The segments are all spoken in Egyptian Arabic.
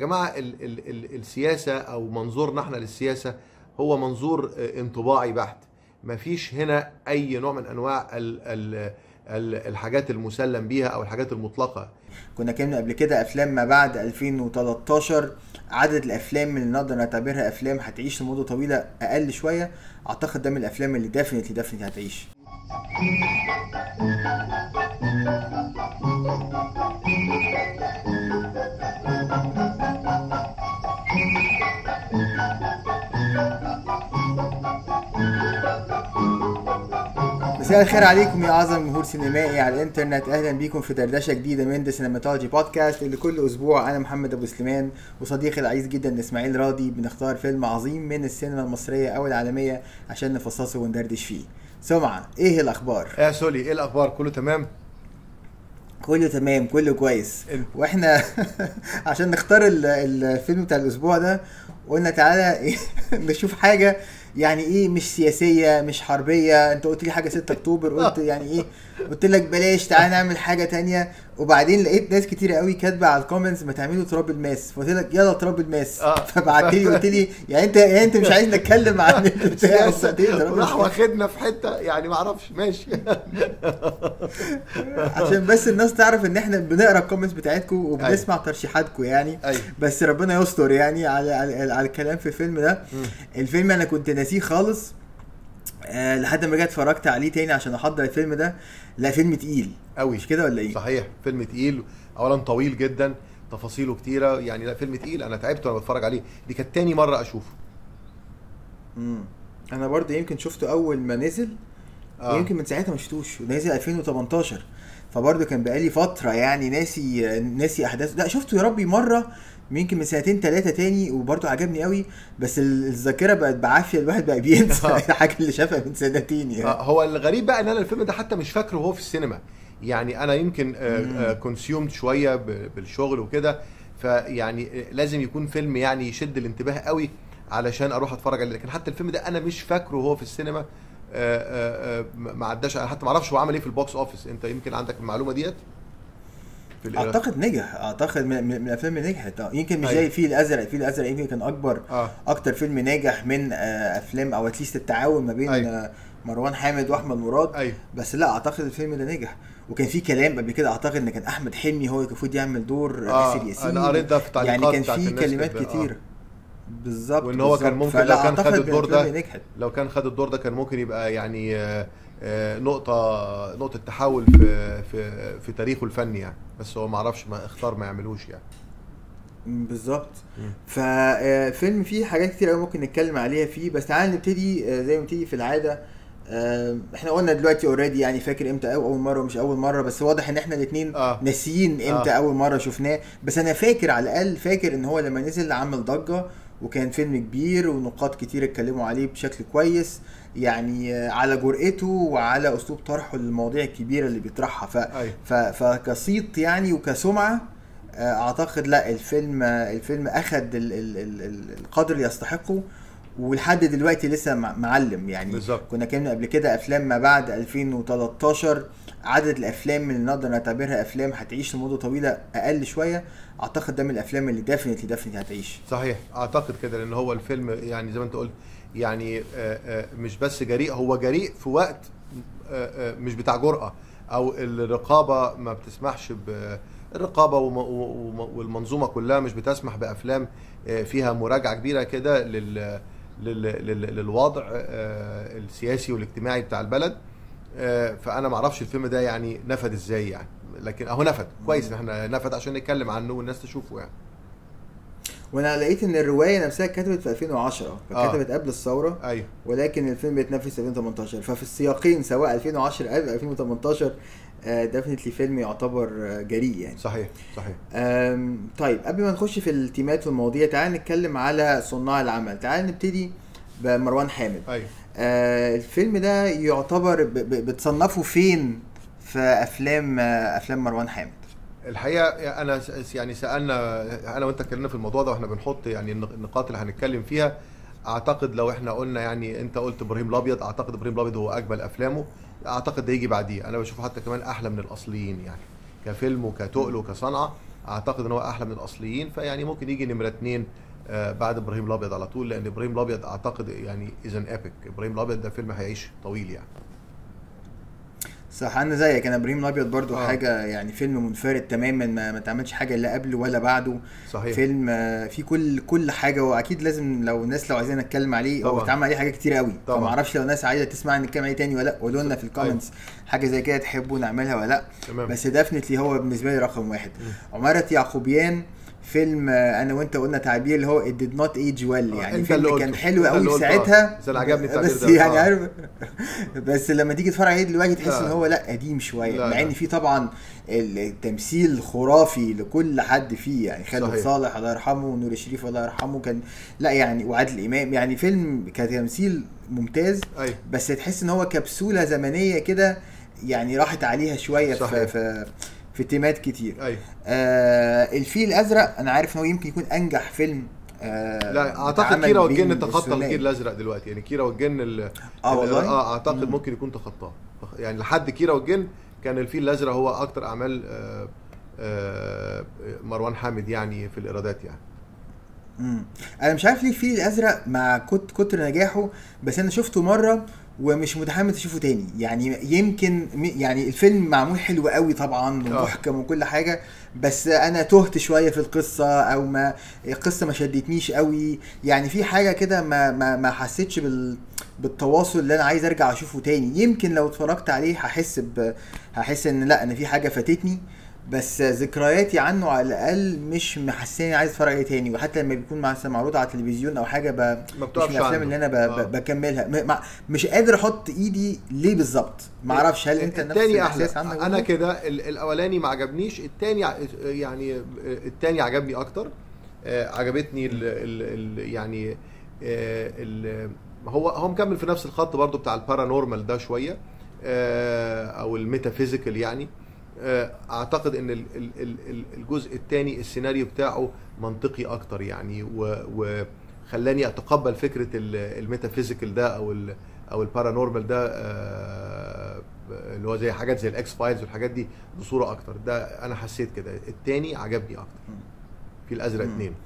جماعه ال ال ال السياسه او منظورنا احنا للسياسه هو منظور آه، انطباعي بحت مفيش هنا اي نوع من انواع ال ال ال الحاجات المسلم بيها او الحاجات المطلقه كنا اتكلمنا قبل كده افلام ما بعد 2013 عدد الافلام اللي نقدر نعتبرها افلام هتعيش لمده طويله اقل شويه اعتقد ده من الافلام اللي ديفنتلي ديفنتلي هتعيش مساء الخير عليكم يا اعظم جمهور سينمائي على الانترنت اهلا بيكم في دردشه جديده من ذا سينماتولوجي بودكاست اللي كل اسبوع انا محمد ابو سليمان وصديقي العزيز جدا اسماعيل راضي بنختار فيلم عظيم من السينما المصريه او العالميه عشان نفصصه وندردش فيه سمعه ايه الاخبار يا سولي ايه الاخبار كله تمام كله تمام كله كويس ال- واحنا عشان نختار ال- الفيلم بتاع الاسبوع ده قلنا تعالى إيه، نشوف حاجه يعني ايه مش سياسيه مش حربيه انت قلت لي حاجه 6 اكتوبر قلت يعني ايه قلت لك بلاش تعالى نعمل حاجه تانية وبعدين لقيت ناس كتير قوي كاتبه على الكومنتس ما تعملوا تراب الماس فقلت لك يلا تراب الماس آه. فبعت لي قلت لي يعني انت يعني انت مش عايز نتكلم عن البتاع وبعدين تراب راح الماس. واخدنا في حته يعني ما اعرفش ماشي عشان بس الناس تعرف ان احنا بنقرا الكومنتس بتاعتكم وبنسمع ترشيحاتكم يعني ايوه بس ربنا يستر يعني على على, على الكلام في الفيلم ده الفيلم انا كنت ناسيه خالص آه لحد ما جيت اتفرجت عليه تاني عشان احضر الفيلم ده لا فيلم تقيل قوي مش كده ولا ايه؟ صحيح فيلم تقيل اولا طويل جدا تفاصيله كتيره يعني لا فيلم تقيل انا تعبت وانا بتفرج عليه دي كانت تاني مره اشوفه مم. انا برضه يمكن شفته اول ما نزل آه. يمكن من ساعتها ما شفتوش ونازل 2018 فبرضه كان بقالي فتره يعني ناسي ناسي احداث لا شفته يا ربي مره يمكن من سنتين ثلاثه تاني وبرضه عجبني قوي بس ال- الذاكره بقت بعافيه الواحد بقى بينسى آه. الحاجه اللي شافها من سنتين يعني آه، هو الغريب بقى ان انا الفيلم ده حتى مش فاكره وهو في السينما يعني انا يمكن كونسيومد شويه ب- بالشغل وكده فيعني آه، لازم يكون فيلم يعني يشد الانتباه قوي علشان اروح اتفرج عليه لكن حتى الفيلم ده انا مش فاكره وهو في السينما آه، آه، آه، ما ما عداش أنا حتى ما اعرفش هو عمل ايه في البوكس اوفيس انت يمكن عندك المعلومه ديت في الإيراد. اعتقد نجح اعتقد من, من من الافلام اللي نجحت آه، يمكن مش أيوة. زي الفيل الازرق الفيل الازرق يمكن كان اكبر اه اكتر فيلم ناجح من آه، افلام او اتليست التعاون ما بين أيوة. آه، مروان حامد واحمد مراد ايوه بس لا اعتقد الفيلم ده نجح وكان في كلام قبل كده اعتقد ان كان احمد حلمي هو اللي المفروض يعمل دور آه، آسر ياسين أنا قريت ده في التعليقات يعني كان بتاعت في الناس كلمات اللي- آه. كتير بالظبط وإن هو كان بالظبط. ممكن لو فلا كان خد أعتقد الدور الأفلام ده اللي نجحت لو كان خد الدور ده كان ممكن يبقى يعني آه، آه، نقطة نقطة تحول في في في تاريخه الفني يعني بس هو ما اعرفش ما اختار ما يعملوش يعني مم، بالظبط مم. ففيلم فيه حاجات كتير قوي ممكن نتكلم عليها فيه بس تعال نبتدي آه، زي ما بتيجي في العاده آه، احنا قلنا دلوقتي اوريدي يعني فاكر امتى أو اول مره ومش اول مره بس واضح ان احنا الاثنين آه. ناسيين امتى آه. اول مره شفناه بس انا فاكر على الاقل فاكر ان هو لما نزل عمل ضجه وكان فيلم كبير ونقاط كتير اتكلموا عليه بشكل كويس يعني آه، على جرأته وعلى اسلوب طرحه للمواضيع الكبيره اللي بيطرحها ف... ايوه ف... فكصيت يعني وكسمعه آه، اعتقد لا الفيلم آه، الفيلم اخد ال... ال... ال... ال- القدر اللي يستحقه ولحد دلوقتي لسه مع- معلم يعني بالظبط. كنا اتكلمنا قبل كده افلام ما بعد 2013 عدد الافلام اللي نقدر نعتبرها افلام هتعيش لمده طويله اقل شويه اعتقد ده من الافلام اللي ديفنتلي ديفنتلي هتعيش صحيح اعتقد كده لان هو الفيلم يعني زي ما انت قلت يعني آه، آه، مش بس جريء هو جريء في وقت آه، آه، مش بتاع جرأة او الرقابة ما بتسمحش ب الرقابة وم- وم- والمنظومة كلها مش بتسمح بافلام آه، فيها مراجعة كبيرة كده لل لل- لل- للوضع آه، السياسي والاجتماعي بتاع البلد آه، فانا ما اعرفش الفيلم ده يعني نفد ازاي يعني لكن اهو نفد كويس ان احنا نفد عشان نتكلم عنه والناس تشوفه يعني وانا لقيت ان الروايه نفسها اتكتبت في 2010 فكتبت قبل الثوره ايوه ولكن الفيلم بيتنفذ في 2018 ففي السياقين سواء 2010 او 2018 ديفنتلي فيلم يعتبر آه، جريء يعني صحيح صحيح أم، طيب قبل ما نخش في التيمات والمواضيع تعال نتكلم على صناع العمل تعال نبتدي بمروان حامد ايوه آه الفيلم ده يعتبر ب- ب- بتصنفه فين في افلام آه افلام مروان حامد الحقيقه انا س- يعني سالنا انا وانت اتكلمنا في الموضوع ده واحنا بنحط يعني النق- النقاط اللي هنتكلم فيها اعتقد لو احنا قلنا يعني انت قلت ابراهيم الابيض اعتقد ابراهيم الابيض هو اجمل افلامه اعتقد ده يجي بعديه انا بشوفه حتى كمان احلى من الاصليين يعني كفيلم وكتقل وكصنعه اعتقد ان هو احلى من الاصليين فيعني ممكن يجي نمره اتنين آه، بعد ابراهيم الابيض على طول لان ابراهيم الابيض اعتقد يعني اذا ايبك ابراهيم الابيض ده فيلم هيعيش طويل يعني صح انا زيك انا ابراهيم الابيض برضو آه. حاجه يعني فيلم منفرد تماما ما ما تعملش حاجه لا قبله ولا بعده صحيح فيلم آه، فيه كل كل حاجه واكيد لازم لو الناس لو عايزين نتكلم عليه هو طبعاً. اتعمل عليه حاجات كتير قوي طبعاً. فما اعرفش لو الناس عايزه تسمع نتكلم عليه تاني ولا لا قولوا لنا في الكومنتس حاجه زي كده تحبوا نعملها ولا لا تمام بس ديفنتلي هو بالنسبه لي رقم واحد عمارة يعقوبيان فيلم آه، انا وانت قلنا تعبير اللي هو it did not age well آه، يعني أنت اللي فيلم كان قلته. حلو أنت اللي قوي قلته، ساعتها آه. بس اللي عجبني التعبير بس ده. يعني آه. عارف بس لما تيجي تتفرج عليه دلوقتي تحس لا. ان هو لا قديم شويه لا، مع لا. ان في طبعا التمثيل خرافي لكل حد فيه يعني خالد صحيح. صالح الله يرحمه ونور الشريف الله يرحمه كان لا يعني وعادل امام يعني فيلم كتمثيل ممتاز ايوه بس تحس ان هو كبسوله زمنيه كده يعني راحت عليها شويه في صحيح. في في تيمات كتير ايوه آه الفيل الازرق انا عارف ان هو يمكن يكون انجح فيلم آه لا اعتقد اتعمل كيرة بين والجن تخطى الثنائي. الجيل الازرق دلوقتي يعني كيرة والجن ال آه ال- والله؟ اه اعتقد مم. ممكن يكون تخطاه يعني لحد كيرة والجن كان الفيل الازرق هو اكتر اعمال آه، آه، مروان حامد يعني في الايرادات يعني مم. انا مش عارف ليه الفيل الازرق مع كت كتر نجاحه بس انا شفته مره ومش متحمس اشوفه تاني يعني يمكن م- يعني الفيلم معمول حلو قوي طبعا آه. ومحكم وكل حاجه بس انا تهت شويه في القصه او ما القصه ما شدتنيش قوي يعني في حاجه كده ما ما ما حسيتش بال بالتواصل اللي انا عايز ارجع اشوفه تاني يمكن لو اتفرجت عليه هحس ب هحس ان لا انا في حاجه فاتتني بس ذكرياتي عنه على الاقل مش محساني عايز اتفرج عليه تاني وحتى لما بيكون مع- معروض على التلفزيون او حاجه ب... ما مش من بتقفش الافلام عنده. اللي انا ب... آه. ب... بكملها م... مع... مش قادر احط ايدي ليه بالظبط ما اعرفش هل انت نفس التاني احلى الاحساس عندك انا برضه؟ كده ال- الاولاني ما عجبنيش التاني ع- يعني آه، التاني عجبني اكتر آه، عجبتني ال ال ال يعني آه، ال هو هو مكمل في نفس الخط برضو بتاع البارانورمال ده شويه آه، او الميتافيزيكال يعني آه، اعتقد ان ال- ال- ال- ال- الجزء الثاني السيناريو بتاعه منطقي اكتر يعني و- وخلاني اتقبل فكره ال- الميتافيزيكال ده او ال او البارانورمال ده آه، اللي هو زي حاجات زي الاكس فايلز والحاجات دي بصوره اكتر ده انا حسيت كده التاني عجبني اكتر في الازرق مم. اتنين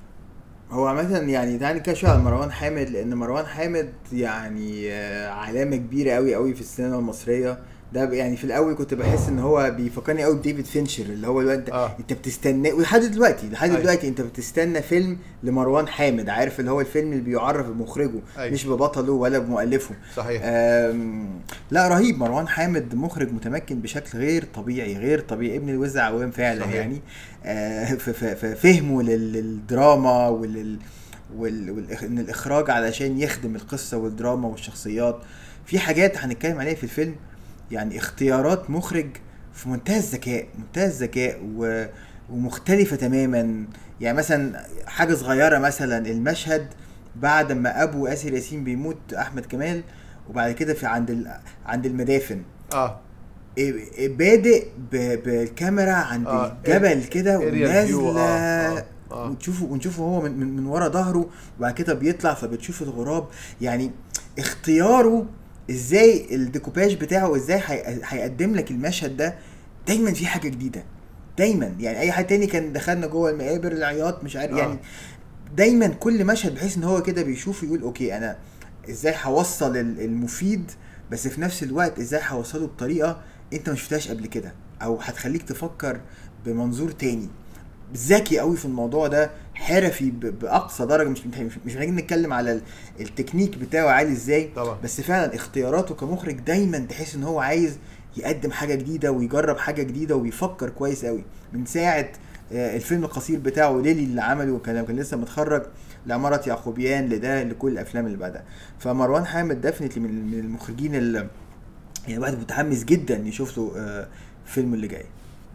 هو عامة يعني تعالى نتكلم شوية على مروان حامد لأن مروان حامد يعني آه، علامة كبيرة أوي أوي في السينما المصرية ده ب- يعني في الأول كنت بحس إن هو بيفكرني أوي بديفيد فينشر اللي هو الواد ده آه. أنت بتستنى ولحد دلوقتي لحد أيوة. دلوقتي أنت بتستنى فيلم لمروان حامد عارف اللي هو الفيلم اللي بيعرف بمخرجه أيوة. مش ببطله ولا بمؤلفه صحيح أم، لا رهيب مروان حامد مخرج متمكن بشكل غير طبيعي غير طبيعي ابن الوزع عوام فعلا صحيح. يعني آه، ف- ف- ف- فهمه لل- للدراما ولل وال... والإخ... ان الاخراج علشان يخدم القصه والدراما والشخصيات في حاجات هنتكلم عليها في الفيلم يعني اختيارات مخرج في منتهى الذكاء منتهى الذكاء و... ومختلفه تماما يعني مثلا حاجه صغيره مثلا المشهد بعد ما ابو اسر ياسين بيموت احمد كمال وبعد كده في عند ال... عند المدافن اه إيه- إيه بادئ ب- بالكاميرا عند آه، الجبل كده area view، ونازله آه، آه، آه. ونشوفه ونشوفه هو من, من, من ورا ظهره وبعد كده بيطلع فبتشوف الغراب يعني اختياره ازاي الديكوباج بتاعه ازاي هي- هيقدم لك المشهد ده دايما في حاجه جديده دايما يعني اي حد تاني كان دخلنا جوه المقابر العياط مش عارف آه. يعني دايما كل مشهد بحيث ان هو كده بيشوف يقول اوكي انا ازاي هوصل ال- المفيد بس في نفس الوقت ازاي هوصله بطريقه انت ما شفتهاش قبل كده او هتخليك تفكر بمنظور تاني ذكي قوي في الموضوع ده حرفي ب- باقصى درجه مش مش مش محتاجين نتكلم على ال- التكنيك بتاعه عالي ازاي طبعا بس فعلا اختياراته كمخرج دايما تحس ان هو عايز يقدم حاجه جديده ويجرب حاجه جديده ويفكر كويس قوي من ساعه آه، الفيلم القصير بتاعه ليلي اللي عمله كان كان لسه متخرج لعمارة يعقوبيان لده لكل الافلام اللي بعدها فمروان حامد ديفنتلي من من المخرجين اللي يعني الواحد متحمس جدا يشوف له آه، فيلم اللي جاي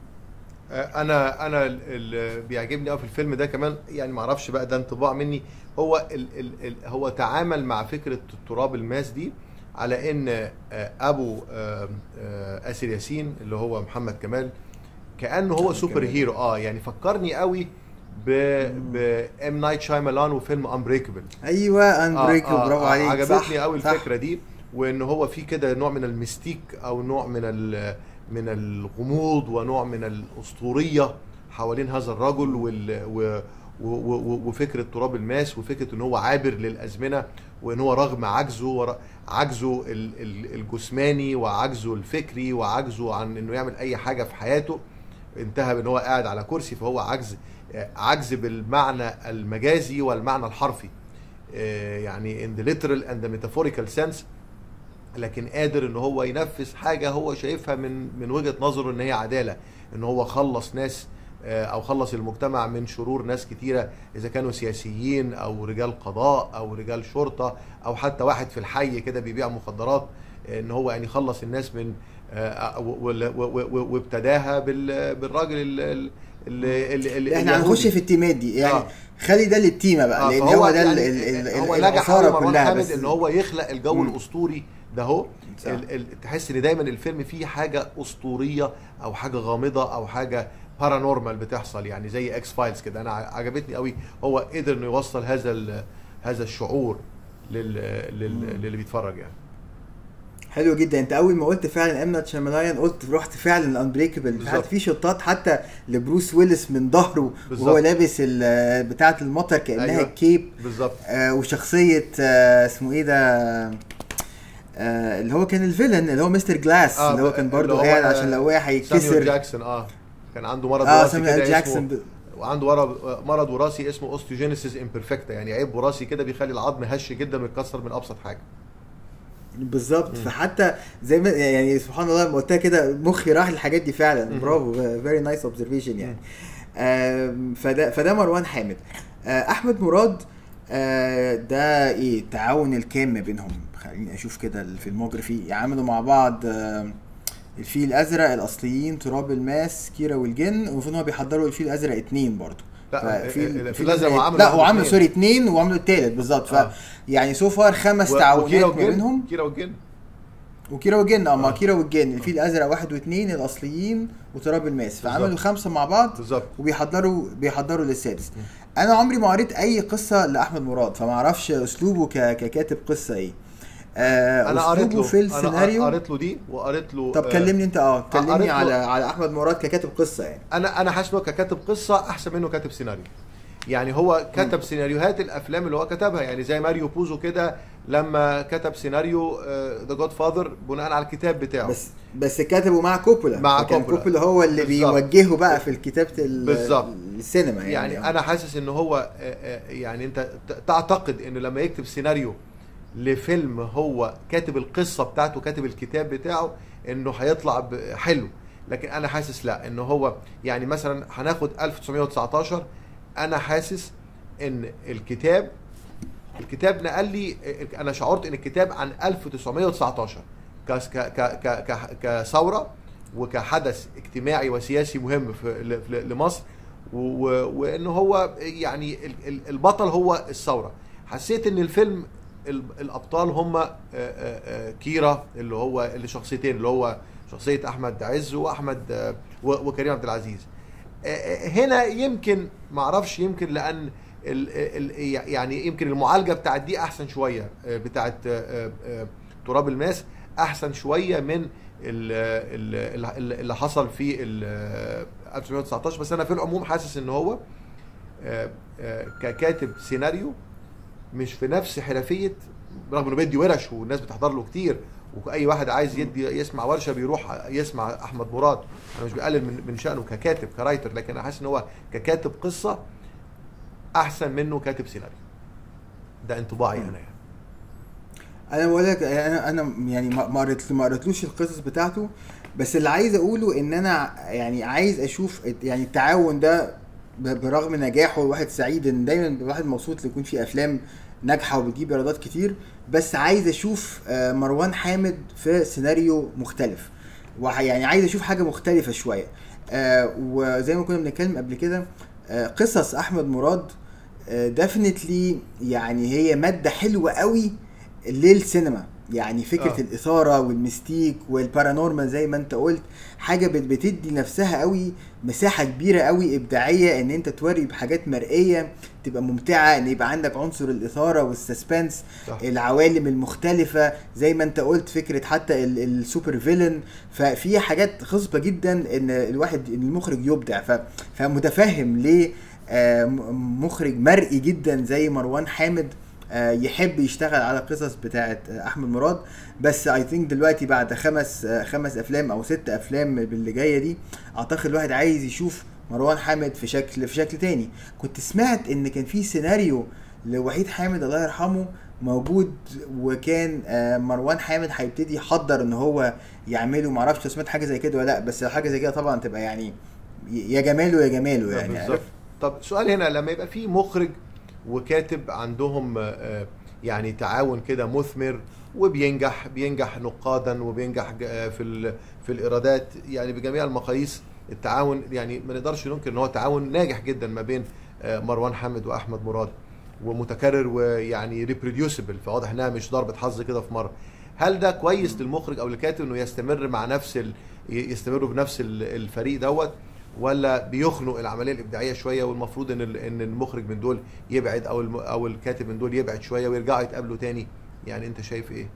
آه، انا انا ال- اللي بيعجبني قوي في الفيلم ده كمان يعني ما اعرفش بقى ده انطباع مني هو ال ال ال هو تعامل مع فكره التراب الماس دي على ان آه، ابو آه، آه، اسر ياسين اللي هو محمد كمال كانه هو محمد سوبر كمال. هيرو اه يعني فكرني قوي ب ب ام نايت شايمالان وفيلم امبريكبل ايوه انبريكل آه، آه، برافو آه، عليك عجبتني صح، قوي صح. الفكره دي وان هو في كده نوع من الميستيك او نوع من ال- من الغموض ونوع من الاسطوريه حوالين هذا الرجل وال و و- و- وفكره تراب الماس وفكره ان هو عابر للازمنه وان هو رغم عجزه ور- عجزه ال- ال- الجسماني وعجزه الفكري وعجزه عن انه يعمل اي حاجه في حياته انتهى بان هو قاعد على كرسي فهو عجز عجز بالمعنى المجازي والمعنى الحرفي آه، يعني in the literal and the metaphorical sense لكن قادر ان هو ينفذ حاجه هو شايفها من من وجهه نظره ان هي عداله ان هو خلص ناس آه، او خلص المجتمع من شرور ناس كتيره اذا كانوا سياسيين او رجال قضاء او رجال شرطه او حتى واحد في الحي كده بيبيع مخدرات آه، ان هو يعني خلص الناس من آه، و- و- و- و- وابتداها بال- بالراجل ال- ال- ال- ال- احنا اليهودي. هنخش في التيمات دي يعني آه. خلي ده للتيمه بقى آه، لان فهو هو ده ال- يعني ال- ال- هو ال- نجح قوي الاثاره مروان كلها حامد بس ان هو يخلق الجو مم. الاسطوري ده هو صح. ال- ال- تحس ان دايما الفيلم فيه حاجه اسطوريه او حاجه غامضه او حاجه بارانورمال بتحصل يعني زي اكس فايلز كده انا ع- عجبتني قوي هو قدر انه يوصل هذا ال- هذا الشعور لل لل للي بيتفرج يعني حلو جدا انت اول ما قلت فعلا ام نايت شاملايان قلت رحت فعلا انبريكبل بالظبط. في شوطات حتى لبروس ويلس من ظهره وهو بالظبط. لابس ال- بتاعه المطر كانها أيوة. الكيب بالظبط آه وشخصيه آه اسمه ايه ده آه اللي هو كان الفيلن اللي هو مستر جلاس آه، اللي هو كان اللي برضه هو، قاعد آه، عشان لو وقع ساميول هيتكسر جاكسون اه كان عنده مرض اه وراثي سامويل كده جاكسون اسمه ب- وعنده ورا- مرض وراثي اسمه اوستيوجينيسيس امبرفكتا يعني عيب وراثي كده بيخلي العظم هش جدا ويتكسر من ابسط حاجه بالظبط فحتى زي ما يعني سبحان الله لما قلتها كده مخي راح للحاجات دي فعلا مم. برافو فيري نايس اوبزرفيشن يعني آم، فده فده مروان حامد آه، احمد مراد آه، ده ايه التعاون الكام ما بينهم خليني اشوف كده الفيلموجرافي عملوا مع بعض آه، الفيل الازرق الاصليين تراب الماس كيرة والجن المفروض ان هو بيحضروا الفيل الازرق اتنين برضه لا، ففي- ال- الفيل في- الأزرق هو عمل لا واحد هو عمل واتنين. سوري اتنين وعملوا التالت بالظبط ف آه. يعني سو فار خمس و- تعاونات وكيرة ما والجن- بينهم كيرة والجن وكيرة والجن اه ما آه. كيرة والجن الفيل الازرق واحد واثنين الاصليين وتراب الماس فعملوا بالظبط. خمسه مع بعض بالظبط وبيحضروا بيحضروا للسادس انا عمري ما قريت اي قصه لاحمد مراد فما اعرفش اسلوبه ك- ككاتب قصه ايه آه انا قريت أسلوبه له في انا السيناريو قريت له دي وقريت له طب آه، كلمني انت اه قريت كلمني له- على على احمد مراد ككاتب قصه يعني انا انا حاسس إن هو ككاتب قصه احسن منه كاتب سيناريو يعني هو كتب سيناريوهات الافلام اللي هو كتبها يعني زي ماريو بوزو كده لما كتب سيناريو ذا جود فاذر بناء على الكتاب بتاعه بس بس كتبه مع كوبولا مع كان كوبولا. كوبولا هو اللي بالظبط. بيوجهه بقى في كتابه ال- بالظبط. السينما يعني, يعني انا حاسس ان هو آه، آه، يعني انت ت- تعتقد انه لما يكتب سيناريو لفيلم هو كاتب القصه بتاعته كاتب الكتاب بتاعه انه هيطلع ب- حلو لكن انا حاسس لا انه هو يعني مثلا هناخد 1919 انا حاسس ان الكتاب الكتاب نقل لي انا شعرت ان الكتاب عن 1919 كس- ك ك ك ك كثوره وكحدث اجتماعي وسياسي مهم في ل- ل- لمصر و- و- وانه هو يعني ال- ال- البطل هو الثوره حسيت ان الفيلم ال- الابطال هم آه، آه، آه، كيرا اللي هو اللي شخصيتين اللي هو شخصيه احمد عز واحمد آه، و- وكريم عبد العزيز آه، آه، هنا يمكن ما اعرفش يمكن لان ال ال يعني يمكن المعالجه بتاعت دي احسن شويه آه، بتاعت آه، آه، تراب الماس احسن شويه من ال- ال- ال- اللي حصل في ال- آه، 1919 بس انا في العموم حاسس ان هو آه، آه، ككاتب سيناريو مش في نفس حرفيه رغم انه بيدي ورش والناس بتحضر له كتير واي واحد عايز يدي يسمع ورشه بيروح يسمع احمد مراد انا مش بقلل من من شانه ككاتب كرايتر لكن انا حاسس ان هو ككاتب قصه احسن منه كاتب سيناريو ده انطباعي انا يعني انا بقول لك انا انا يعني ما ما قريت ما قريتلوش القصص بتاعته بس اللي عايز اقوله ان انا يعني عايز اشوف يعني التعاون ده ب- برغم نجاحه الواحد سعيد ان دايما الواحد مبسوط يكون في افلام ناجحه وبتجيب ايرادات كتير بس عايز اشوف آه، مروان حامد في سيناريو مختلف وح- يعني عايز اشوف حاجه مختلفه شويه آه، وزي ما كنا بنتكلم قبل كده آه، قصص احمد مراد ديفنتلي يعني هي ماده حلوه قوي للسينما يعني فكره آه. آه. الاثاره والميستيك والبارانورمال زي ما انت قلت حاجه بت- بتدي نفسها قوي مساحه كبيره قوي ابداعيه ان انت توري بحاجات مرئيه تبقى ممتعه ان يبقى عندك عنصر الاثاره والسسبنس صح. العوالم المختلفه زي ما انت قلت فكره حتى ال- السوبر فيلن ففي حاجات خصبه جدا ان الواحد ان المخرج يبدع ف- فمتفهم ليه آه، م- مخرج مرئي جدا زي مروان حامد آه، يحب يشتغل على قصص بتاعه آه، احمد مراد بس اي ثينك دلوقتي بعد خمس آه، خمس افلام او ست افلام باللي جايه دي اعتقد الواحد عايز يشوف مروان حامد في شكل في شكل تاني كنت سمعت ان كان في سيناريو لوحيد حامد الله يرحمه موجود وكان آه، مروان حامد هيبتدي يحضر ان هو يعمله معرفش لو سمعت حاجه زي كده ولا لا بس لو حاجه زي كده طبعا تبقى يعني يا جماله يا جماله يعني بالظبط عارف؟ طب سؤال هنا لما يبقى في مخرج وكاتب عندهم آه، آه، يعني تعاون كده مثمر وبينجح بينجح نقادا وبينجح ج- آه، في ال- في الايرادات يعني بجميع المقاييس التعاون يعني ما نقدرش ننكر ان هو تعاون ناجح جدا ما بين آه، مروان حامد واحمد مراد ومتكرر ويعني ريبروديوسبل فواضح انها مش ضربه حظ كده في مره هل ده كويس للمخرج او الكاتب انه يستمر مع نفس ال... ي- يستمروا بنفس ال- الفريق دوت ولا بيخنق العمليه الابداعيه شويه والمفروض ان ال- ان المخرج من دول يبعد او الم... او الكاتب من دول يبعد شويه ويرجعوا يتقابلوا تاني يعني انت شايف ايه؟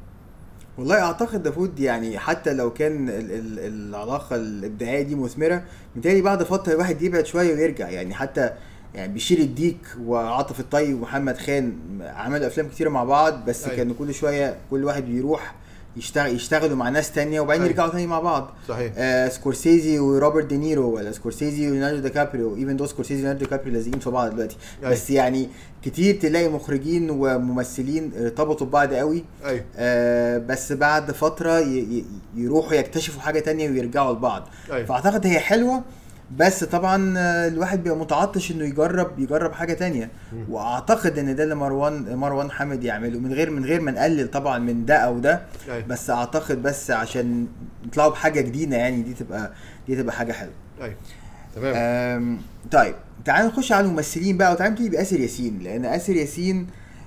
والله اعتقد دافود يعني حتى لو كان ال ال العلاقه الابداعيه دي مثمره بالتالي بعد فتره الواحد يبعد شويه ويرجع يعني حتى يعني بشير الديك وعاطف الطيب ومحمد خان عملوا افلام كتيره مع بعض بس أيوة. كانوا كل شويه كل واحد بيروح يشتغل يشتغلوا مع ناس تانية وبعدين أيوة. يرجعوا تاني مع بعض صحيح آه سكورسيزي وروبرت دينيرو ولا سكورسيزي وليوناردو دي كابريو ايفن دو سكورسيزي وليوناردو دي كابريو لازقين في بعض دلوقتي أيوة. بس يعني كتير تلاقي مخرجين وممثلين ارتبطوا ببعض قوي ايوه آه بس بعد فتره ي- ي- يروحوا يكتشفوا حاجه تانية ويرجعوا لبعض ايوه فاعتقد هي حلوه بس طبعا آه، الواحد بيبقى متعطش انه يجرب يجرب حاجه تانية مم. واعتقد ان ده اللي مروان مروان حامد يعمله من غير من غير ما نقلل طبعا من ده او ده ايوه بس اعتقد بس عشان يطلعوا بحاجه جديده يعني دي تبقى دي تبقى حاجه حلوه ايوه تمام أم، طيب تعال نخش على الممثلين بقى وتعال نبتدي باسر ياسين لان اسر ياسين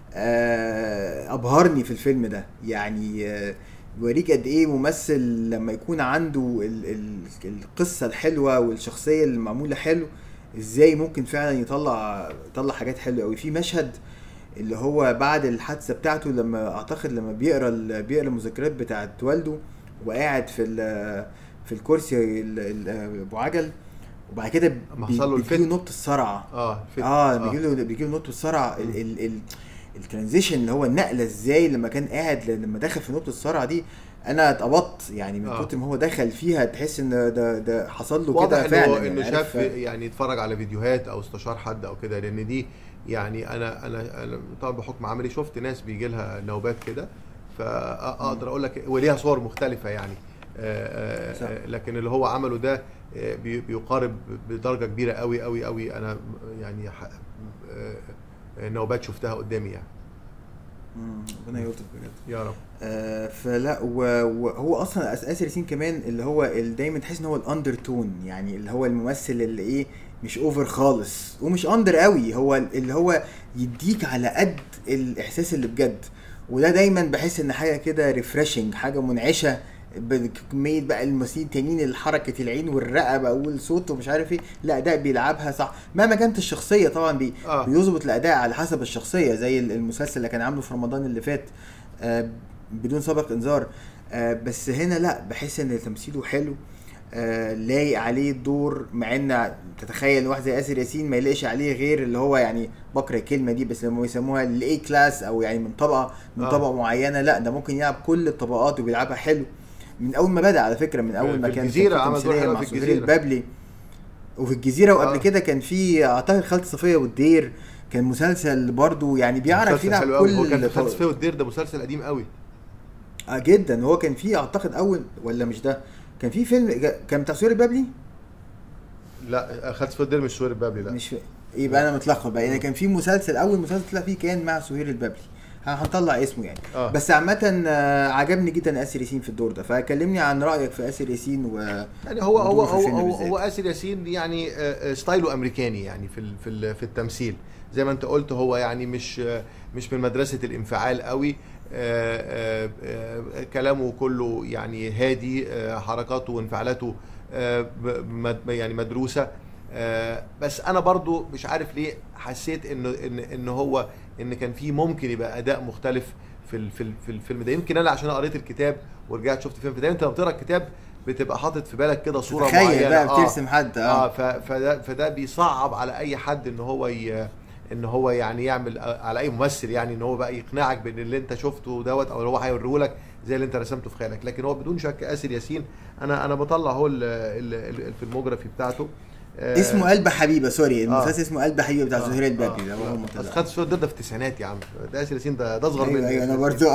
آه، ابهرني في الفيلم ده يعني آه، بيوريك قد ايه ممثل لما يكون عنده ال ال القصه الحلوه والشخصيه اللي معموله حلو ازاي ممكن فعلا يطلع يطلع حاجات حلوه قوي في مشهد اللي هو بعد الحادثه بتاعته لما اعتقد لما بيقرا ال- بيقرا المذكرات بتاعت والده وقاعد في ال- في الكرسي ال- ال- ابو عجل وبعد كده أما بي- حصل له بيجيله الفتن. نط الصرع اه الفت- اه بيجي له بيجي له نط الصرع ال ال ال الترانزيشن اللي هو النقله ازاي لما كان قاعد ل- لما دخل في نط الصرع دي انا اتقبضت يعني من آه. كتر ما هو دخل فيها تحس ان ده ده حصل له واضح كده انه فعلا انه يعني شاف عارف- يعني اتفرج على فيديوهات او استشار حد او كده لان دي يعني انا انا انا طبعا بحكم عملي شفت ناس بيجي لها نوبات كده فاقدر اقول لك وليها صور مختلفه يعني آه، صح. آه، لكن اللي هو عمله ده آه، بي- بيقارب بدرجه كبيره قوي قوي قوي انا يعني ح- آه، آه، نوبات شفتها قدامي يعني مم، ربنا يلطف بجد يا رب آه فلا و- وهو اصلا أس- اسر ياسين كمان اللي هو اللي دايما تحس ان هو الاندر تون يعني اللي هو الممثل اللي ايه مش اوفر خالص ومش اندر قوي هو اللي هو يديك على قد الاحساس اللي بجد وده دايما بحس ان حاجه كده ريفرشنج حاجه منعشه بكميه بقى الممثلين التانيين حركه العين والرقبه والصوت ومش عارف ايه لا ده بيلعبها صح مهما كانت الشخصيه طبعا بي آه. بيظبط الاداء على حسب الشخصيه زي المسلسل اللي كان عامله في رمضان اللي فات آه، بدون سابق انذار آه، بس هنا لا بحس ان تمثيله حلو آه، لايق عليه الدور مع ان تتخيل واحد زي اسر ياسين ما يلاقيش عليه غير اللي هو يعني بكره الكلمه دي بس لما يسموها الاي كلاس او يعني من طبقه من آه. طبقه معينه لا ده ممكن يلعب كل الطبقات وبيلعبها حلو من اول ما بدا على فكره من اول ما في كان الجزيرة كان عمل دور تمثيلية حلو مع في سهير الجزيرة. البابلي وفي الجزيره وقبل آه. كده كان في اعتقد خالد صفيه والدير كان مسلسل برضو يعني بيعرف مسلسل يلعب حلو قوي هو كل كان طبقة. خالد فيه والدير ده مسلسل قديم قوي اه جدا هو كان فيه اعتقد اول ولا مش ده كان في فيلم جا- كان بتاع سهير البابلي لا خالد فيه والدير مش سوير البابلي لا مش ف... يبقى انا متلخبط بقى يعني كان في مسلسل اول مسلسل طلع فيه كان مع سهير البابلي هنطلع اسمه يعني آه. بس عامه آه، عجبني جدا اسر ياسين في الدور ده فكلمني عن رايك في اسر ياسين و يعني هو هو ودوره في هو الفيلم هو, بالذات. هو اسر ياسين يعني آه، آه، ستايله امريكاني يعني في ال- في ال- في التمثيل زي ما انت قلت هو يعني مش آه، مش من مدرسه الانفعال قوي آه، آه، آه، كلامه كله يعني هادي آه، حركاته وانفعالاته آه، ب- مد- يعني مدروسه آه، بس انا برضو مش عارف ليه حسيت انه ان ان هو ان كان في ممكن يبقى اداء مختلف في ال- في ال- في الفيلم ده يمكن انا عشان قريت الكتاب ورجعت شفت فيلم فدايما انت لما بتقرا الكتاب بتبقى حاطط في بالك كده صوره تخيل معينه بقى آه. بترسم حد اه اه ف- فده فده بيصعب على اي حد ان هو ي... ان هو يعني يعمل على اي ممثل يعني ان هو بقى يقنعك بان اللي انت شفته دوت او اللي هو هيوريه لك زي اللي انت رسمته في خيالك لكن هو بدون شك اسر ياسين انا انا بطلع هو ال- ال- ال- الفيلموجرافي بتاعته آه، اسمه قلب حبيبه سوري آه. المسلسل اسمه قلب حبيبه بتاع آه، زهير آه، البابلي ده هو آه. مطلع. بس خدت الصوره ده, ده في التسعينات يا عم ده اسر ياسين ده ده اصغر ايوه مني ايوه انا برضو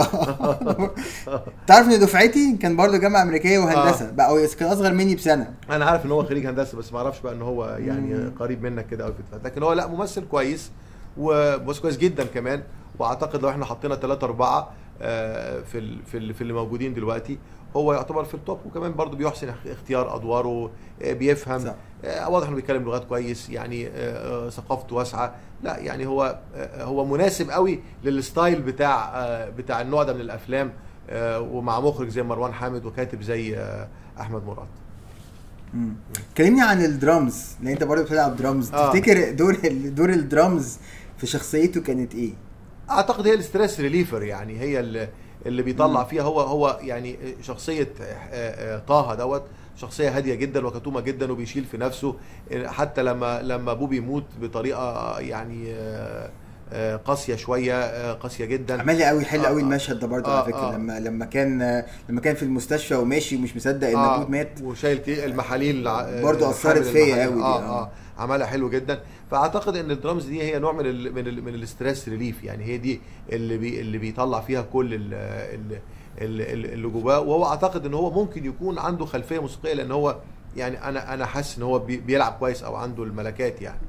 تعرف ان دفعتي كان برضو جامعه امريكيه وهندسه بقى هو كان اصغر مني بسنه انا عارف ان هو خريج هندسه بس ما اعرفش بقى ان هو يعني مم. قريب منك كده قوي في الدفاع لكن هو لا ممثل كويس وبس كويس جدا كمان واعتقد لو احنا حطينا ثلاثة أربعة آه، في ال- في ال- في اللي موجودين دلوقتي هو يعتبر في التوب وكمان برضه بيحسن اخ- اختيار ادواره آه، بيفهم صح. آه، واضح انه بيتكلم لغات كويس يعني آه، آه، ثقافته واسعه لا يعني هو آه، هو مناسب قوي للستايل بتاع آه، بتاع النوع ده من الافلام آه، ومع مخرج زي مروان حامد وكاتب زي آه، احمد مراد مم. كلمني عن الدرامز لان انت برضو بتلعب درامز آه. تفتكر دور دور الدرامز في شخصيته كانت ايه؟ اعتقد هي الاستريس ريليفر يعني هي اللي, اللي بيطلع فيها هو هو يعني شخصيه آه، آه، طه دوت شخصيه هاديه جدا وكتومه جدا وبيشيل في نفسه حتى لما لما ابوه بيموت بطريقه يعني آه، آه، قاسيه شويه آه، قاسيه جدا عمل لي قوي حلو آه، قوي آه. المشهد ده برضه آه، على فكره آه. لما لما كان لما كان في المستشفى وماشي ومش مصدق ان آه، ابوه مات وشايل تي- المحاليل ع- برضو آه، أثرت حامل فيا المحاليل. قوي دي، اه آه. اه عملها حلو جدا فاعتقد ان الدرامز دي هي نوع من ال من ال من الاستريس ريليف يعني هي دي اللي بي اللي بيطلع فيها كل ال ال ال- اللي جواه وهو اعتقد ان هو ممكن يكون عنده خلفيه موسيقيه لان هو يعني انا انا حاسس ان هو بي- بيلعب كويس او عنده الملكات يعني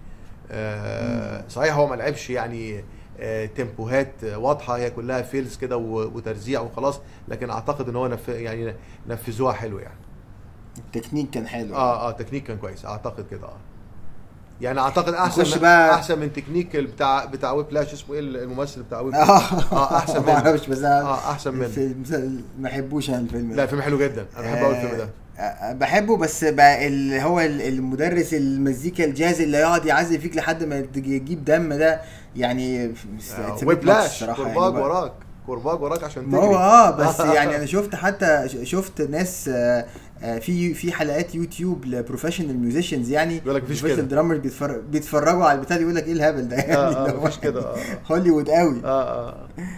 آه صحيح هو ما لعبش يعني آه، تيمبوهات آه، واضحه هي كلها فيلز كده و- وترزيع وخلاص لكن اعتقد ان هو نف يعني نفذوها حلو يعني التكنيك كان حلو اه اه تكنيك كان كويس اعتقد كده اه يعني اعتقد احسن نخش من بقى- احسن من تكنيك بتاع بتاع ويب لاش اسمه ايه الممثل بتاع ويب اه اه احسن ما منه اعرفش بس انا اه احسن منه الفيلم ما بحبوش انا الفيلم لا فيلم حلو جدا انا بحب قوي الفيلم ده آه، بحبه بس بقى اللي هو ال- المدرس المزيكا الجاز اللي يقعد يعزف فيك لحد ما تجيب دم ده يعني آه، it's a bit ويب much لاش الصراحة يعني كرباج بقى. وراك كرباج وراك عشان ما تجري هو اه بس يعني انا شفت حتى ش- شفت ناس آه، آه، في في حلقات يوتيوب لبروفيشنال ميوزيشنز يعني يقول لك مفيش professional كده. drummers بيتفرج بيتفرجوا على البتاع دي يقول لك ايه الهبل ده يعني اه اللي اه هو مفيش كده اه هوليوود قوي اه اه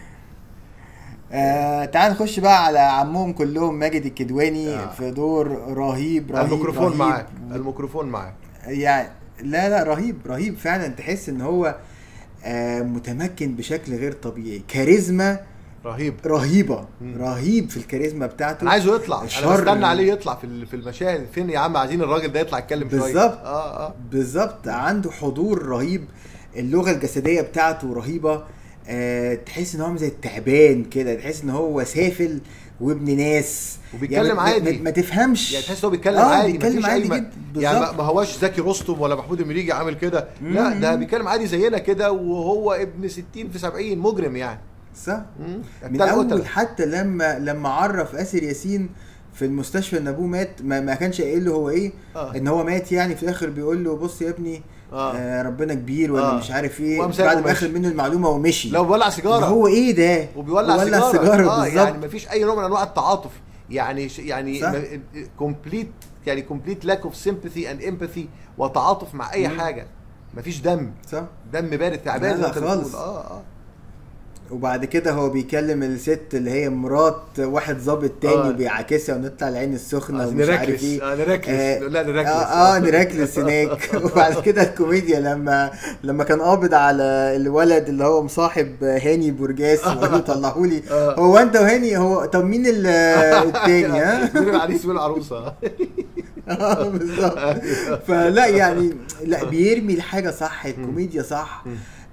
آه تعال نخش بقى على عمهم كلهم ماجد الكدواني آه. في دور رهيب رهيب الميكروفون رهيب. معاك الميكروفون معاك يعني لا لا رهيب رهيب فعلا تحس ان هو آه متمكن بشكل غير طبيعي كاريزما رهيب رهيبه مم. رهيب في الكاريزما بتاعته انا عايزه يطلع انا الشر- بستنى عليه يطلع في ال- في المشاهد فين يا عم عايزين الراجل ده يطلع يتكلم شويه بالظبط. اه اه بالظبط عنده حضور رهيب اللغه الجسديه بتاعته رهيبه آه تحس ان هو عامل زي التعبان كده تحس ان هو سافل وابن ناس وبيتكلم ما- عادي. ما, ما تفهمش يعني تحس ان هو بيتكلم آه، عادي بيتكلم مفيش عادي أي ما- جدا يعني ما بالظبط. ما هوش زكي رستم ولا محمود المليجي عامل كده لا مم. ده بيتكلم عادي زينا كده وهو ابن 60 في 70 مجرم يعني صح مم. من بتاع اول القتلة. حتى لما لما عرف اسر ياسين في المستشفى ان ابوه مات ما, ما كانش قايل له هو ايه آه. ان هو مات يعني في الاخر بيقول له بص يا ابني آه. آه ربنا كبير ولا آه. مش عارف ايه وقام سايبه بعد ما وماشي. اخد منه المعلومه ومشي لو بيولع اللي سيجاره هو ايه ده وبيولع بيولع سيجاره, سيجاره اه بالظبط يعني مفيش اي نوع من انواع التعاطف يعني ش- يعني صح. كومبليت يعني كومبليت لاك اوف سيمباثي اند امباثي وتعاطف مع اي مم. حاجه مفيش دم صح دم بارد تعبان لا، زي لا ما انت بتقول. خالص. اه اه وبعد كده هو بيكلم الست اللي هي مرات واحد ظابط تاني آه. بيعاكسها ونطلع العين السخنه عايزين ومش عارف نركلس ايه آه نركلس آه، لا نركلس اه, آه نركلس هناك وبعد كده الكوميديا لما لما كان قابض على الولد اللي هو مصاحب هاني بورجاس وقال له طلعوا لي آه. هو انت وهاني هو طب مين ال- التاني ها مين العريس والعروسه آه، بالظبط فلا يعني لا بيرمي الحاجه صح الكوميديا صح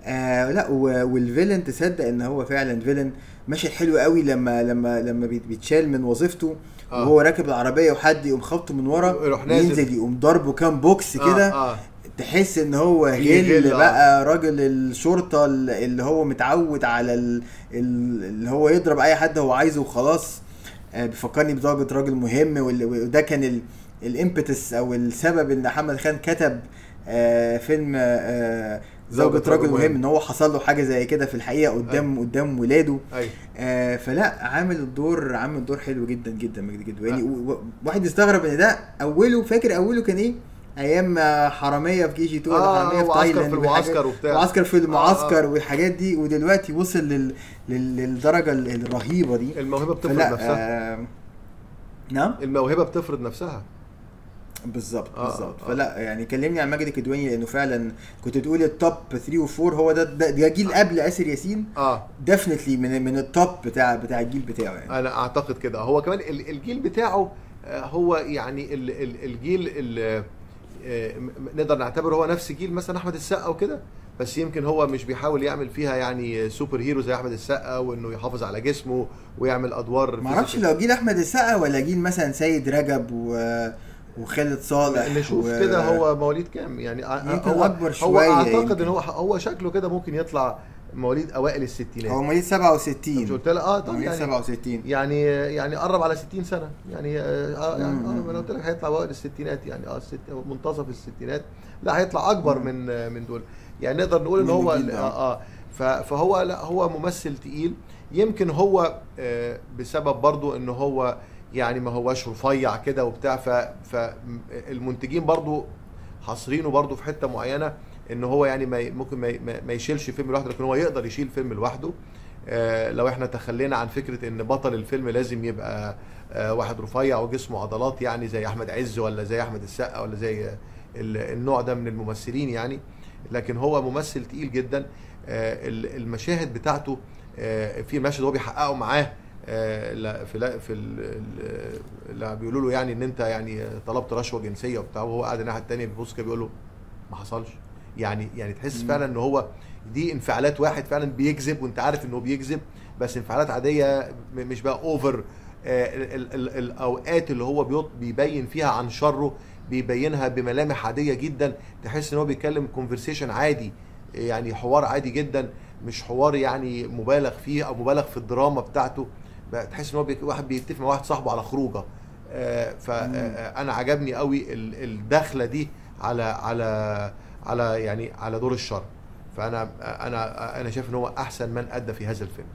آه لا و- والفيلن تصدق ان هو فعلا فيلن مشهد حلو قوي لما لما لما بيت- بيتشال من وظيفته آه. وهو راكب العربيه وحد يقوم خبطه من ورا يروح نازل. ينزل يقوم ضربه كام بوكس كده آه آه. تحس ان هو في غل غل، آه. بقى راجل الشرطه اللي هو متعود على ال- ال- اللي هو يضرب اي حد هو عايزه وخلاص آه، بيفكرني بدرجه راجل مهم وال- وده كان ال- الامبتس او السبب ان احمد خان كتب آه، فيلم آه، زوجة رجل مهم ان هو حصل له حاجه زي كده في الحقيقه قدام قدام ولاده ايوه آه فلا عامل الدور عامل الدور حلو جدا جدا مجدي جدا يعني و- و- واحد يستغرب ان ده اوله فاكر اوله كان ايه؟ ايام ما حراميه في كي جي 2 ولا آه، حراميه في وعسكر تايلاند في والحاجات- المعسكر وبتاع. وعسكر في المعسكر آه. والحاجات دي ودلوقتي وصل لل... لل... للدرجه ال- الرهيبه دي الموهبه بتفرض فلا نفسها آه نعم الموهبه بتفرض نفسها بالظبط آه، بالظبط آه. فلا يعني كلمني عن ماجد الكدواني لانه فعلا كنت تقول التوب 3 و4 هو ده ده, ده جيل قبل اسر ياسين اه ديفنتلي من من التوب بتاع بتاع الجيل بتاعه يعني انا اعتقد كده هو كمان ال- الجيل بتاعه آه، هو يعني ال- ال- الجيل ال- آه، م- نقدر نعتبره هو نفس جيل مثلا احمد السقا وكده بس يمكن هو مش بيحاول يعمل فيها يعني سوبر هيرو زي احمد السقا وانه يحافظ على جسمه ويعمل ادوار ما اعرفش لو جيل احمد السقا ولا جيل مثلا سيد رجب و... وخالد صالح نشوف و... كده هو مواليد كام يعني آه، يمكن هو أكبر هو شوية اعتقد يمكن. ان هو هو شكله كده ممكن يطلع مواليد اوائل الستينات هو مواليد مش 67 قلت لك اه طب مواليد يعني 67 يعني يعني قرب على 60 سنه يعني اه آه، يعني مم. اه انا قلت لك هيطلع اوائل الستينات يعني اه الست منتصف الستينات لا هيطلع اكبر مم. من آه، من دول يعني نقدر نقول ان من هو الجيل ال- ده. اه اه ف- فهو لا هو ممثل تقيل يمكن هو آه، بسبب برضو ان هو يعني ما هواش رفيع كده وبتاع ف- فالمنتجين برضو حاصرينه برضو في حته معينه ان هو يعني ما ي- ممكن ما ي- ما ما يشيلش فيلم لوحده لكن هو يقدر يشيل فيلم لوحده آه، لو احنا تخلينا عن فكره ان بطل الفيلم لازم يبقى آه، واحد رفيع وجسمه عضلات يعني زي احمد عز ولا زي احمد السقا ولا زي ال- النوع ده من الممثلين يعني لكن هو ممثل تقيل جدا آه، ال- المشاهد بتاعته آه، في مشهد هو بيحققه معاه آه، لا- في لا- في ال- ال- اللي بيقولوا له يعني ان انت يعني طلبت رشوه جنسيه وبتاع وهو قاعد الناحيه الثانيه بيبص كده بيقول له ما حصلش يعني يعني تحس مم. فعلا ان هو دي انفعالات واحد فعلا بيكذب وانت عارف انه بيكذب بس انفعالات عاديه م- مش بقى اوفر ال ال ال الاوقات اللي هو بيط- بيبين فيها عن شره بيبينها بملامح عاديه جدا تحس ان هو بيتكلم كونفرسيشن عادي يعني حوار عادي جدا مش حوار يعني مبالغ فيه او مبالغ في الدراما بتاعته بقى تحس ان هو بي- واحد بيتفق مع واحد صاحبه على خروجه فانا عجبني قوي ال- الدخله دي على على على يعني على دور الشر فانا انا انا شايف ان هو احسن من ادى في هذا الفيلم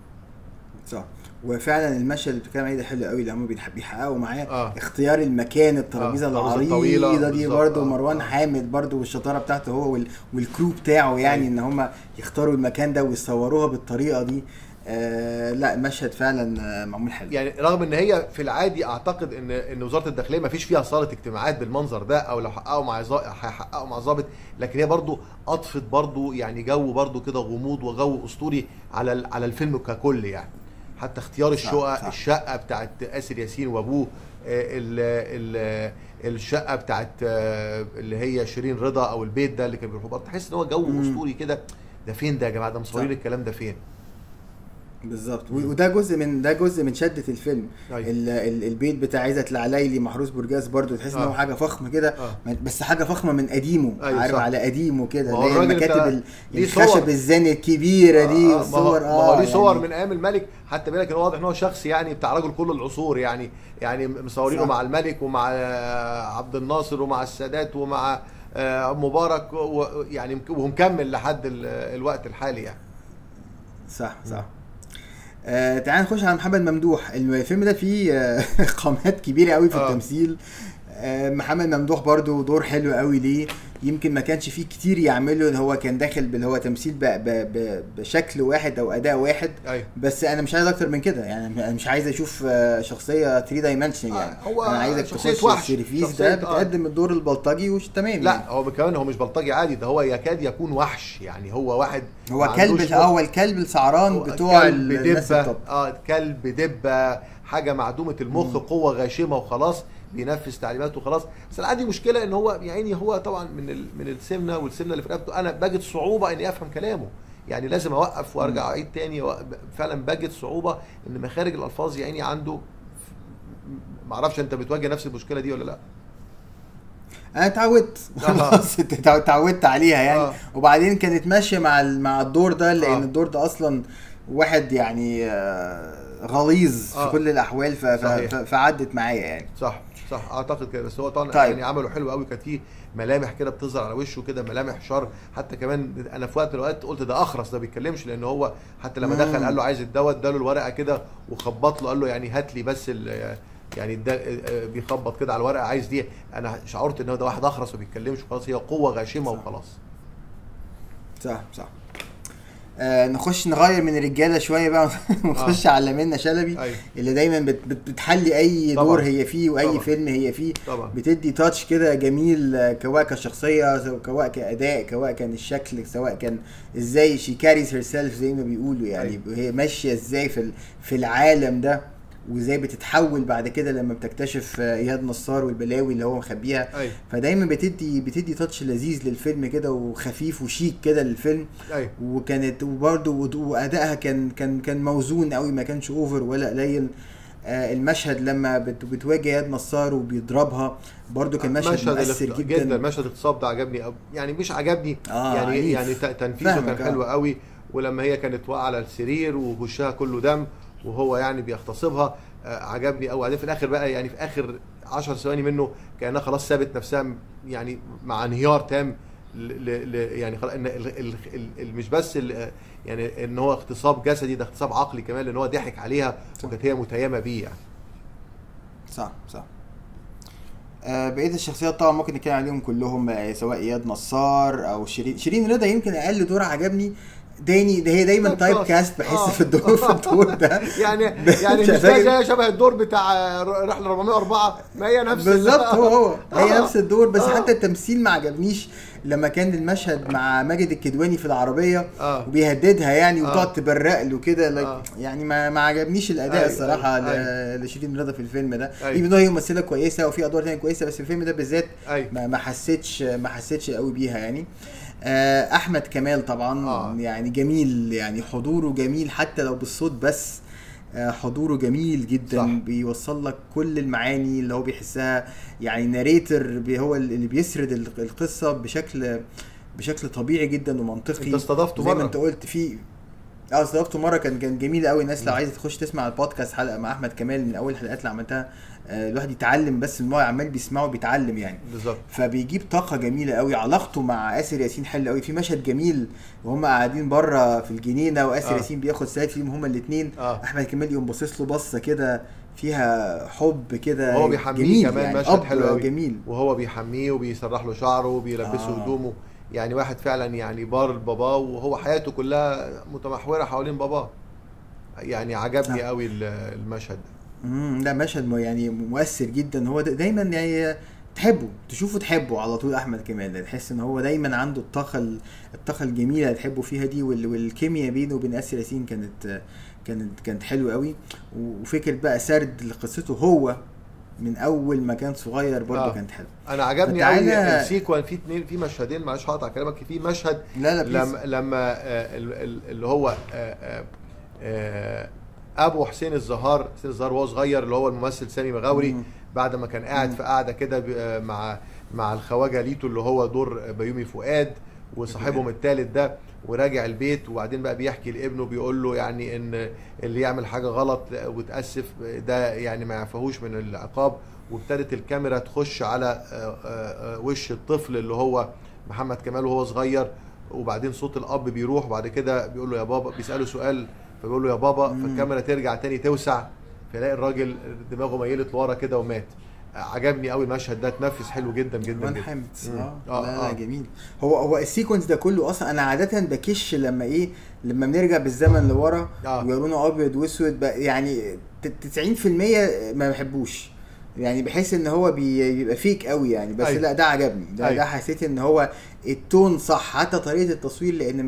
صح وفعلا المشهد اللي بتتكلم عليه ده حلو قوي لما بيح- بيحققوا معاه آه. اختيار المكان الترابيزه آه، الترابيزة العريضه الطويلة، دي بالظبط، برضه آه، مروان آه. حامد برضه والشطاره بتاعته هو وال- والكرو بتاعه يعني أيوة. ان هم يختاروا المكان ده ويصوروها بالطريقه دي آه لا المشهد فعلا آه، معمول حلو يعني رغم ان هي في العادي اعتقد ان ان وزاره الداخليه ما فيش فيها صاله اجتماعات بالمنظر ده او لو حققوا مع ظا- هيحققوا مع ظابط لكن هي برضو اضفت برضو يعني جو برضو كده غموض وجو اسطوري على ال- على الفيلم ككل يعني حتى اختيار صح، الشقق صح. الشقه بتاعت اسر ياسين وابوه آه، ال ال الشقه بتاعت آه، اللي هي شيرين رضا او البيت ده اللي كان بيروحوا برضه تحس ان هو جو مم. اسطوري كده ده فين ده يا جماعه ده مصورين صح. الكلام ده فين بالظبط و- وده جزء من ده جزء من شده الفيلم أيوة. ال ال البيت بتاع عزت العلايلي محروس برجاز برضو تحس ان آه. هو حاجه فخمه كده آه. ما- بس حاجه فخمه من قديمه أيوة عارف صح. على قديمه كده ما هو اللي هي الراجل المكاتب ده ال- ليه صور. الخشب الزان الكبيره دي آه، ما هو- والصور ما هو ليه صور يعني من ايام الملك حتى بالك ان هو واضح ان هو شخص يعني بتاع رجل كل العصور يعني يعني مصورينه صح. مع الملك ومع آه، عبد الناصر ومع السادات ومع آه، مبارك و- يعني وهو مكمل لحد ال- الوقت الحالي يعني صح صح آه تعال نخش على محمد ممدوح الفيلم ده فيه آه قامات كبيره قوي في آه. التمثيل آه محمد ممدوح برضو دور حلو قوي ليه يمكن ما كانش فيه كتير يعمله اللي هو كان داخل باللي هو تمثيل ب ب ب بشكل واحد او اداء واحد ايوه بس انا مش عايز اكتر من كده يعني انا مش عايز اشوف آه، شخصيه 3 دايمنشن آه، يعني هو انا عايزك شخصية تخش وحش. السيرفيس شخصية- ده آه. بتقدم الدور البلطجي وش تمام يعني. لا هو كمان هو مش بلطجي عادي ده هو يكاد يكون وحش يعني هو واحد هو ما عندوش كلب مخ. هو الكلب السعران هو بتوع كلب الناس دبه التوب اه كلب دبه حاجه معدومه المخ قوه غاشمه وخلاص بينفذ تعليمات وخلاص بس انا عندي مشكله ان هو يعني هو طبعا من ال... من السمنه والسمنه اللي في رقبته انا بجد صعوبه اني افهم كلامه يعني لازم اوقف وارجع اعيد تاني و... فعلا بجد صعوبه ان مخارج الالفاظ يعني عنده معرفش انت بتواجه نفس المشكله دي ولا لا انا اتعودت آه. خلاص ات- اتعودت عليها يعني آه. وبعدين كانت ماشيه مع ال- مع الدور ده لان آه. الدور ده اصلا واحد يعني آه، غليظ آه. في كل الاحوال ف- ف- صحيح. ف- فعدت معايا يعني صح صح اعتقد كده بس هو طبعا طيب. يعني عمله حلو قوي كانت فيه ملامح كده بتظهر على وشه كده ملامح شر حتى كمان انا في وقت من الاوقات قلت ده اخرس ده بيتكلمش لان هو حتى لما مم. دخل قال له عايز الدواء اداله الورقه كده وخبط له قال له يعني هات لي بس ال- يعني ده بيخبط كده على الورقه عايز دي انا شعرت ان هو ده واحد اخرس وما بيتكلمش وخلاص هي قوه غاشمه صح. وخلاص صح صح آه نخش نغير من الرجاله شويه بقى ونخش آه. على منى شلبي ايوه اللي دايما بت بت بتحلي اي طبعاً. دور هي فيه واي طبعاً. فيلم هي فيه طبعا بتدي تاتش كده جميل آه، سواء كشخصيه سواء كاداء سواء كان الشكل سواء كان ازاي شي كاريز هير سيلف زي ما بيقولوا يعني هي ماشيه ازاي في ال- في العالم ده وازاي بتتحول بعد كده لما بتكتشف آه، ايهاب نصار والبلاوي اللي هو مخبيها ايوه فدايما بتدي بتدي تاتش لذيذ للفيلم كده وخفيف وشيك كده للفيلم ايوه وكانت وبرده وادائها كان كان كان موزون قوي ما كانش اوفر ولا قليل آه المشهد لما بت بتواجه اياد نصار وبيضربها برده كان مشهد مؤثر الاغت- جدا, جدا مشهد الاغتصاب ده عجبني أو يعني مش عجبني آه، يعني عنيف. يعني ت- تنفيذه فاهمك، كان آه. حلو قوي ولما هي كانت واقعه على السرير ووشها كله دم وهو يعني بيغتصبها آه، عجبني قوي بعدين في الاخر بقى يعني في اخر 10 ثواني منه كانها خلاص سابت نفسها م- يعني مع انهيار تام ل ل ل يعني خلاص ان ال ال ال ال مش بس ال يعني ان هو اغتصاب جسدي ده اغتصاب عقلي كمان لان هو ضحك عليها صح. وكانت هي متيمه بيه يعني صح صح آه بقيه الشخصيات طبعا ممكن نتكلم عليهم كلهم آه، سواء اياد نصار او شيرين شيرين رضا يمكن اقل دور عجبني داني ده هي دايما طيب تايب خلاص. كاست بحس آه. في الدور في الدور ده يعني يعني مش فاكر؟ ده زي شبه الدور بتاع رحله 404 ما هي نفس بالظبط هو هو هي آه. نفس الدور بس آه. حتى التمثيل ما عجبنيش لما كان المشهد مع ماجد الكدواني في العربيه اه وبيهددها يعني آه. وتقعد تبرق له كده like آه. يعني ما ما عجبنيش الاداء أيوة، الصراحه أيوة، ل- لشيرين رضا في الفيلم ده أيوة. ايفن هي ممثله كويسه وفي ادوار تانية كويسه بس في الفيلم ده بالذات ايوه ما ما حسيتش ما حسيتش قوي بيها يعني آه، احمد كمال طبعا آه. يعني جميل يعني حضوره جميل حتى لو بالصوت بس آه، حضوره جميل جدا صح. بيوصل لك كل المعاني اللي هو بيحسها يعني ناريتر هو اللي بيسرد ال- القصه بشكل بشكل طبيعي جدا ومنطقي انت استضفته زي ما مره انت قلت في اه استضفته مره كان كان جميل قوي الناس لو عايزه تخش تسمع البودكاست حلقه مع احمد كمال من اول الحلقات اللي عملتها آه، الواحد يتعلم بس ان هو عمال بيسمعه بيتعلم يعني بالظبط فبيجيب طاقه جميله قوي علاقته مع اسر ياسين حلو قوي في مشهد جميل وهم قاعدين بره في الجنينه واسر آه. ياسين بياخد سيلفي هما الاثنين اه احمد كمال يقوم باصص له بصه كده فيها حب كده وهو بيحميه جميل كمان يعني مشهد أب حلو قوي. جميل وهو بيحميه وبيسرح له شعره وبيلبسه آه. هدومه يعني واحد فعلا يعني بار باباه وهو حياته كلها متمحوره حوالين باباه يعني عجبني صح. قوي ال- المشهد ده امم لا مشهد مو- يعني مؤثر جدا هو دا- دايما يعني تحبه تشوفه تحبه على طول احمد كمال تحس ان هو دايما عنده الطاقه ال- الطاقه الجميله اللي تحبه فيها دي وال- والكيمياء بينه وبين اسر ياسين كانت كانت كانت حلوه قوي وفكره بقى سرد لقصته هو من اول ما كان صغير برضه آه. كانت حلوه انا عجبني فتعالى- قوي السيكوال في اتنين في مشهدين معلش هقطع كلامك في مشهد لا لا بليز. لما لما آه، ال- ال- اللي هو آه، آه، آه، ابو حسين الزهار حسين الزهار وهو صغير اللي هو الممثل سامي مغاوري مم. بعد ما كان قاعد مم. في قاعده كده ب- آه، مع مع الخواجه ليتو اللي هو دور بيومي فؤاد وصاحبهم الثالث ده وراجع البيت وبعدين بقى بيحكي لابنه بيقول له يعني ان اللي يعمل حاجه غلط وتاسف ده يعني ما يعفهوش من العقاب وابتدت الكاميرا تخش على آه، آه، آه، وش الطفل اللي هو محمد كمال وهو صغير وبعدين صوت الاب بيروح وبعد كده بيقول له يا بابا بيساله سؤال فبيقول له يا بابا مم. فالكاميرا ترجع تاني توسع فيلاقي الراجل دماغه ميلت لورا كده ومات عجبني قوي المشهد ده اتنفس حلو جدا جدا وان جدا حامد مم. اه آه، لا لا آه. جميل هو هو السيكونس ده كله اصلا انا عاده بكش لما ايه لما بنرجع بالزمن لورا آه. ويقولوا ابيض واسود بقى يعني ت- 90% ما بحبوش يعني بحس ان هو بي- بيبقى فيك قوي يعني بس أيوة. لا ده عجبني ده, أيوة. ده حسيت ان هو التون صح حتى طريقه التصوير لان مش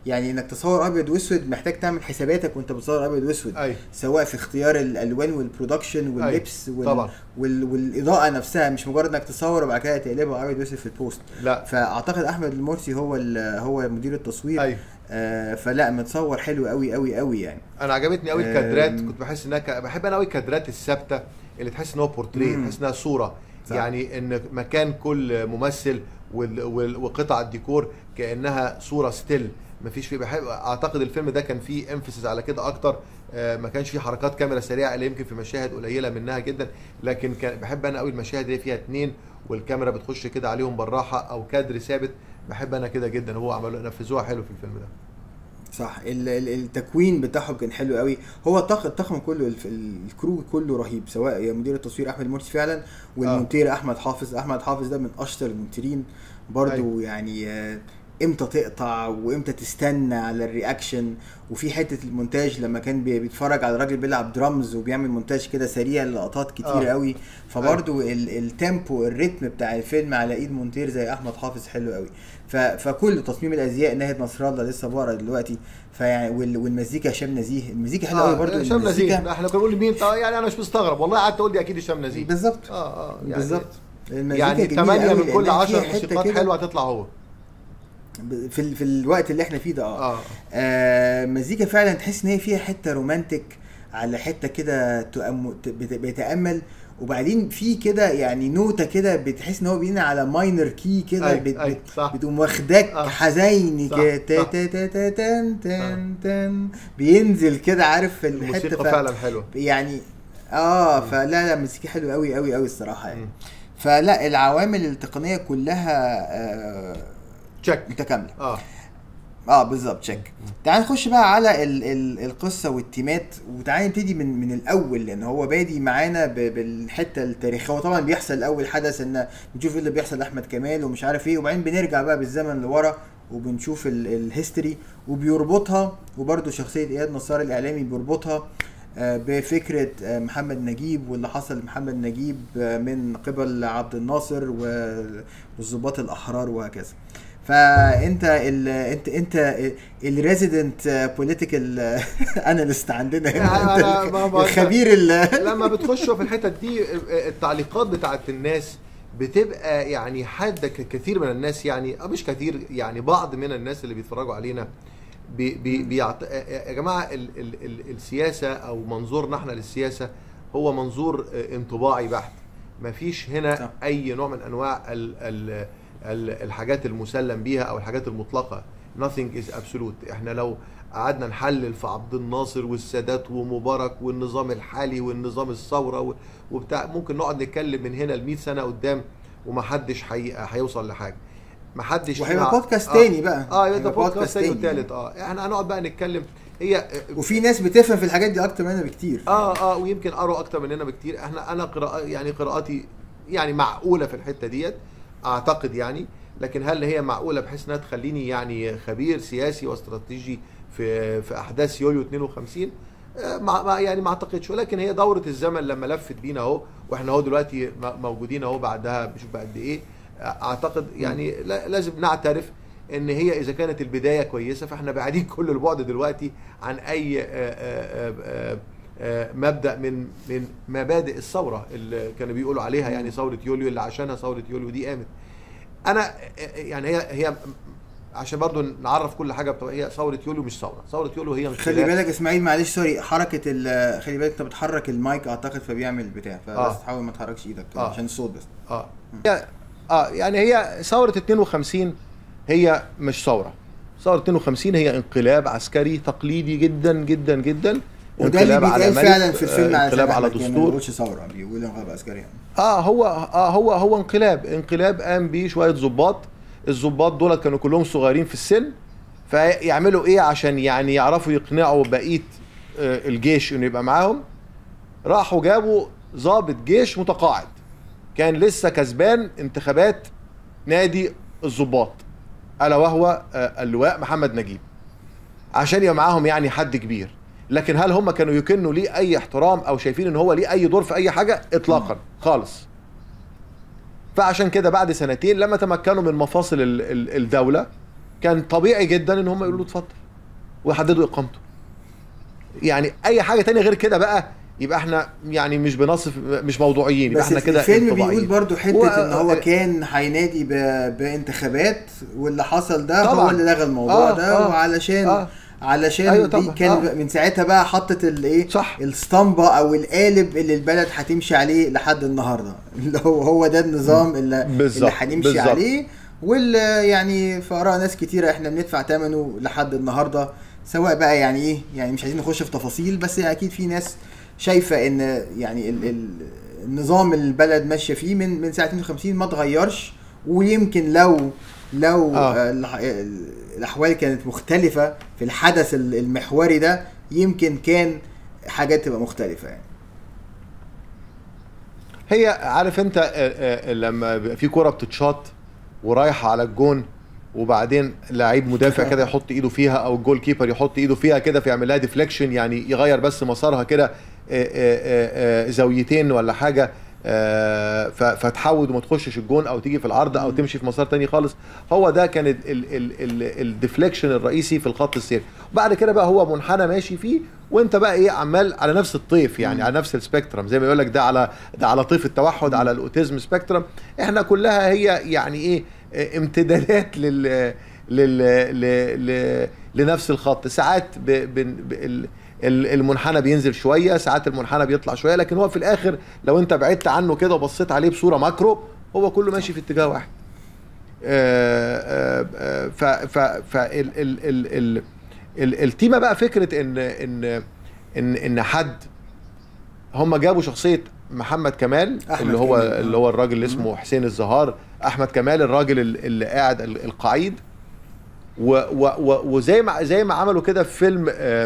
يعني انك تصور ابيض واسود محتاج تعمل حساباتك وانت بتصور ابيض واسود اي سواء في اختيار الالوان والبرودكشن واللبس وال... طبعا. وال... والاضاءه نفسها مش مجرد انك تصور وبعد كده تقلبها ابيض واسود في البوست لا فاعتقد احمد المرسي هو ال... هو مدير التصوير اي آه فلا متصور حلو قوي قوي قوي يعني انا عجبتني قوي الكادرات أم. كنت بحس انها ك... بحب انا قوي الكادرات الثابته اللي تحس ان هو بورتريه مم. تحس انها صوره صح. يعني ان مكان كل ممثل وال... وال... وقطع الديكور كانها صوره ستيل مفيش فيه بحب اعتقد الفيلم ده كان فيه امفيسز على كده اكتر آه، ما كانش فيه حركات كاميرا سريعه اللي يمكن في مشاهد قليله منها جدا لكن كان بحب انا قوي المشاهد اللي فيها اتنين والكاميرا بتخش كده عليهم بالراحه او كادر ثابت بحب انا كده جدا هو عملوا نفذوها حلو في الفيلم ده صح ال- ال- التكوين بتاعهم كان حلو قوي هو الطاقم الطاقم كله الف- الكرو كله رهيب سواء يا مدير التصوير احمد مرسي فعلا والمونتير احمد حافظ احمد حافظ ده من اشطر المونتيرين برضو أيوة. يعني آه، امتى تقطع وامتى تستنى على الرياكشن وفي حته المونتاج لما كان بي- بيتفرج على راجل بيلعب درامز وبيعمل مونتاج كده سريع لقطات كتير آه. قوي فبرضو ال- التيمبو الريتم بتاع الفيلم على ايد مونتير زي احمد حافظ حلو قوي ف... فكل تصميم الازياء ناهد نصر الله لسه بقرا دلوقتي فيعني وال... والمزيكا هشام نزيه المزيكا حلوه قوي برضو هشام نزيه المزيكا- احنا كنا بنقول مين طيب يعني انا مش مستغرب والله قعدت اقول دي اكيد هشام نزيه بالظبط اه اه يعني بالظبط المزيكا يعني جميلة 8 قوي من كل لأنها 10 فيها حتة موسيقات كده حلوه هتطلع هو ب- في ال... في الوقت اللي احنا فيه ده اه, اه آه مزيكا فعلا تحس ان هي فيها حته رومانتك على حته كده تؤم... ت- بت- بيتامل وبعدين في كده يعني نوتة كده بتحس ان هو بينا على ماينر كي كده أي- بت... أي، بت... صح. بتقوم واخداك آه. حزيني صح، كده تا- صح. تا- تا- تا- تن تن تن بينزل كده عارف في الحته الموسيقى ف- فعلا حلوه يعني اه فلا لا المزيكا حلوه قوي قوي قوي الصراحه يعني مم. فلا العوامل التقنيه كلها آه تشيك متكامله اه اه بالظبط تشيك تعال نخش بقى على ال ال القصه والتيمات وتعال نبتدي من من الاول لان هو بادي معانا ب- بالحته التاريخيه هو طبعا بيحصل اول حدث ان بنشوف ايه اللي بيحصل لاحمد كمال ومش عارف ايه وبعدين بنرجع بقى بالزمن لورا وبنشوف ال- الهيستوري وبيربطها وبرده شخصيه اياد نصار الاعلامي بيربطها آه، بفكره آه، محمد نجيب واللي حصل لمحمد نجيب آه، من قبل عبد الناصر و- والضباط الاحرار وهكذا فانت ال انت انت الريزيدنت بوليتيكال اناليست عندنا يعني هنا انت أنا ما- ما- الخبير ال- لما بتخشوا في الحتت دي التعليقات بتاعت الناس بتبقى يعني حاده ك- كثير من الناس يعني أو مش كثير يعني بعض من الناس اللي بيتفرجوا علينا بي بي بيعت... يا جماعه ال ال ال السياسه او منظورنا احنا للسياسه هو منظور انطباعي بحت مفيش هنا صح. اي نوع من انواع ال ال ال الحاجات المسلم بيها او الحاجات المطلقه nothing is absolute احنا لو قعدنا نحلل في عبد الناصر والسادات ومبارك والنظام الحالي والنظام الثوره و- وبتاع ممكن نقعد نتكلم من هنا ل 100 سنه قدام ومحدش هي- هيوصل لحاجه محدش وهيبقى فينا- بودكاست آه. تاني بقى اه يبقى هيبقى بودكاست تاني تاني. وتالت اه احنا هنقعد بقى نتكلم هي وفي ناس بتفهم في الحاجات دي اكتر مننا بكتير اه اه ويمكن قروا اكتر مننا بكتير احنا انا قراءة يعني قراءاتي يعني معقوله في الحته ديت اعتقد يعني لكن هل هي معقوله بحيث انها تخليني يعني خبير سياسي واستراتيجي في في احداث يوليو 52 آه، مع مع- يعني ما اعتقدش ولكن هي دوره الزمن لما لفت بينا اهو واحنا اهو دلوقتي م- موجودين اهو بعدها بشوف بقى قد ايه آه، اعتقد يعني لا- لازم نعترف ان هي اذا كانت البدايه كويسه فاحنا بعيدين كل البعد دلوقتي عن اي آه، آه، آه، آه، مبدا من من مبادئ الثوره اللي كانوا بيقولوا عليها يعني ثوره يوليو اللي عشانها ثوره يوليو دي قامت انا آه، يعني هي هي عشان برضو نعرف كل حاجه بطبع هي ثوره يوليو مش ثوره ثوره يوليو هي خلي انقلاب. بالك اسماعيل معلش سوري حركه ال خلي بالك انت بتحرك المايك اعتقد فبيعمل بتاع فبس آه. تحاول ما تحركش ايدك آه. عشان الصوت بس اه هي اه يعني هي ثوره 52 هي مش ثوره ثوره 52 هي انقلاب عسكري تقليدي جدا جدا جدا وده اللي انقلاب على بيتقال ملك، فعلا في الفيلم آه، على انقلاب سيد على أحمد كامل، ما دستور بيقولش ثوره بيقول انقلاب عسكري يعني. اه هو اه هو هو انقلاب انقلاب قام بيه شويه ظباط الظباط دول كانوا كلهم صغيرين في السن فيعملوا ايه عشان يعني يعرفوا يقنعوا بقيه آه، الجيش انه يبقى معاهم راحوا جابوا ضابط جيش متقاعد كان لسه كسبان انتخابات نادي الضباط الا وهو آه، اللواء محمد نجيب عشان يبقى معاهم يعني حد كبير لكن هل هم كانوا يكنوا ليه اي احترام او شايفين ان هو ليه اي دور في اي حاجه اطلاقا خالص فعشان كده بعد سنتين لما تمكنوا من مفاصل ال- ال- الدوله كان طبيعي جدا ان هم يقولوا له اتفضل ويحددوا اقامته يعني اي حاجه تانية غير كده بقى يبقى احنا يعني مش بنصف مش موضوعيين يبقى بس احنا كده الفيلم انطباعيين. بيقول برضو حته و- ان هو كان هينادي ب- بانتخابات واللي حصل ده طبعاً. هو اللي لغى الموضوع آه، ده آه، وعلشان آه. علشان أيوة دي طبعاً، كان آه. من ساعتها بقى حطت الايه صح. الاسطمبه او القالب اللي البلد هتمشي عليه لحد النهارده اللي هو هو ده النظام اللي بالظبط، اللي هنمشي بالظبط. عليه واللي يعني في اراء ناس كتيره احنا بندفع ثمنه لحد النهارده سواء بقى يعني ايه يعني مش عايزين نخش في تفاصيل بس اكيد في ناس شايفه ان يعني ال ال النظام اللي البلد ماشيه فيه من من ساعه 52 ما اتغيرش ويمكن لو لو آه. آه. الح- الاحوال كانت مختلفه في الحدث ال- المحوري ده يمكن كان حاجات تبقى مختلفه يعني هي عارف انت آه، آه، لما بيبقى في كرة بتتشاط ورايحة على الجون وبعدين لعيب مدافع كده يحط ايده فيها او الجول كيبر يحط ايده فيها كده فيعمل لها ديفليكشن يعني يغير بس مسارها كده آه، آه، آه، آه، زاويتين ولا حاجه آه، ف- فتحود وما تخشش الجون او تيجي في العرض او تمشي في مسار تاني خالص هو ده كان الديفليكشن الرئيسي في الخط السيري وبعد كده بقى هو منحنى ماشي فيه وانت بقى ايه عمال على نفس الطيف يعني على نفس السبيكترم زي ما يقول لك ده على ده على طيف التوحد على الاوتيزم سبيكترم احنا كلها هي يعني ايه آه، امتدادات لل لل ل... ل... لنفس الخط ساعات ب... ب... ب... ال- ال- المنحنى بينزل شويه ساعات المنحنى بيطلع شويه لكن هو في الاخر لو انت بعدت عنه كده وبصيت عليه بصوره ماكرو هو كله ماشي في اتجاه واحد آه، آه، آه، ف ف ف ال ال ال ال ال التيمه بقى فكره ان ان ان ان حد هم جابوا شخصيه محمد كمال أحمد اللي هو كمال، آه. اللي هو الراجل اللي اسمه حسين الزهار احمد كمال الراجل ال- اللي قاعد ال- القعيد و و و وزي ما زي ما عملوا كده في فيلم آه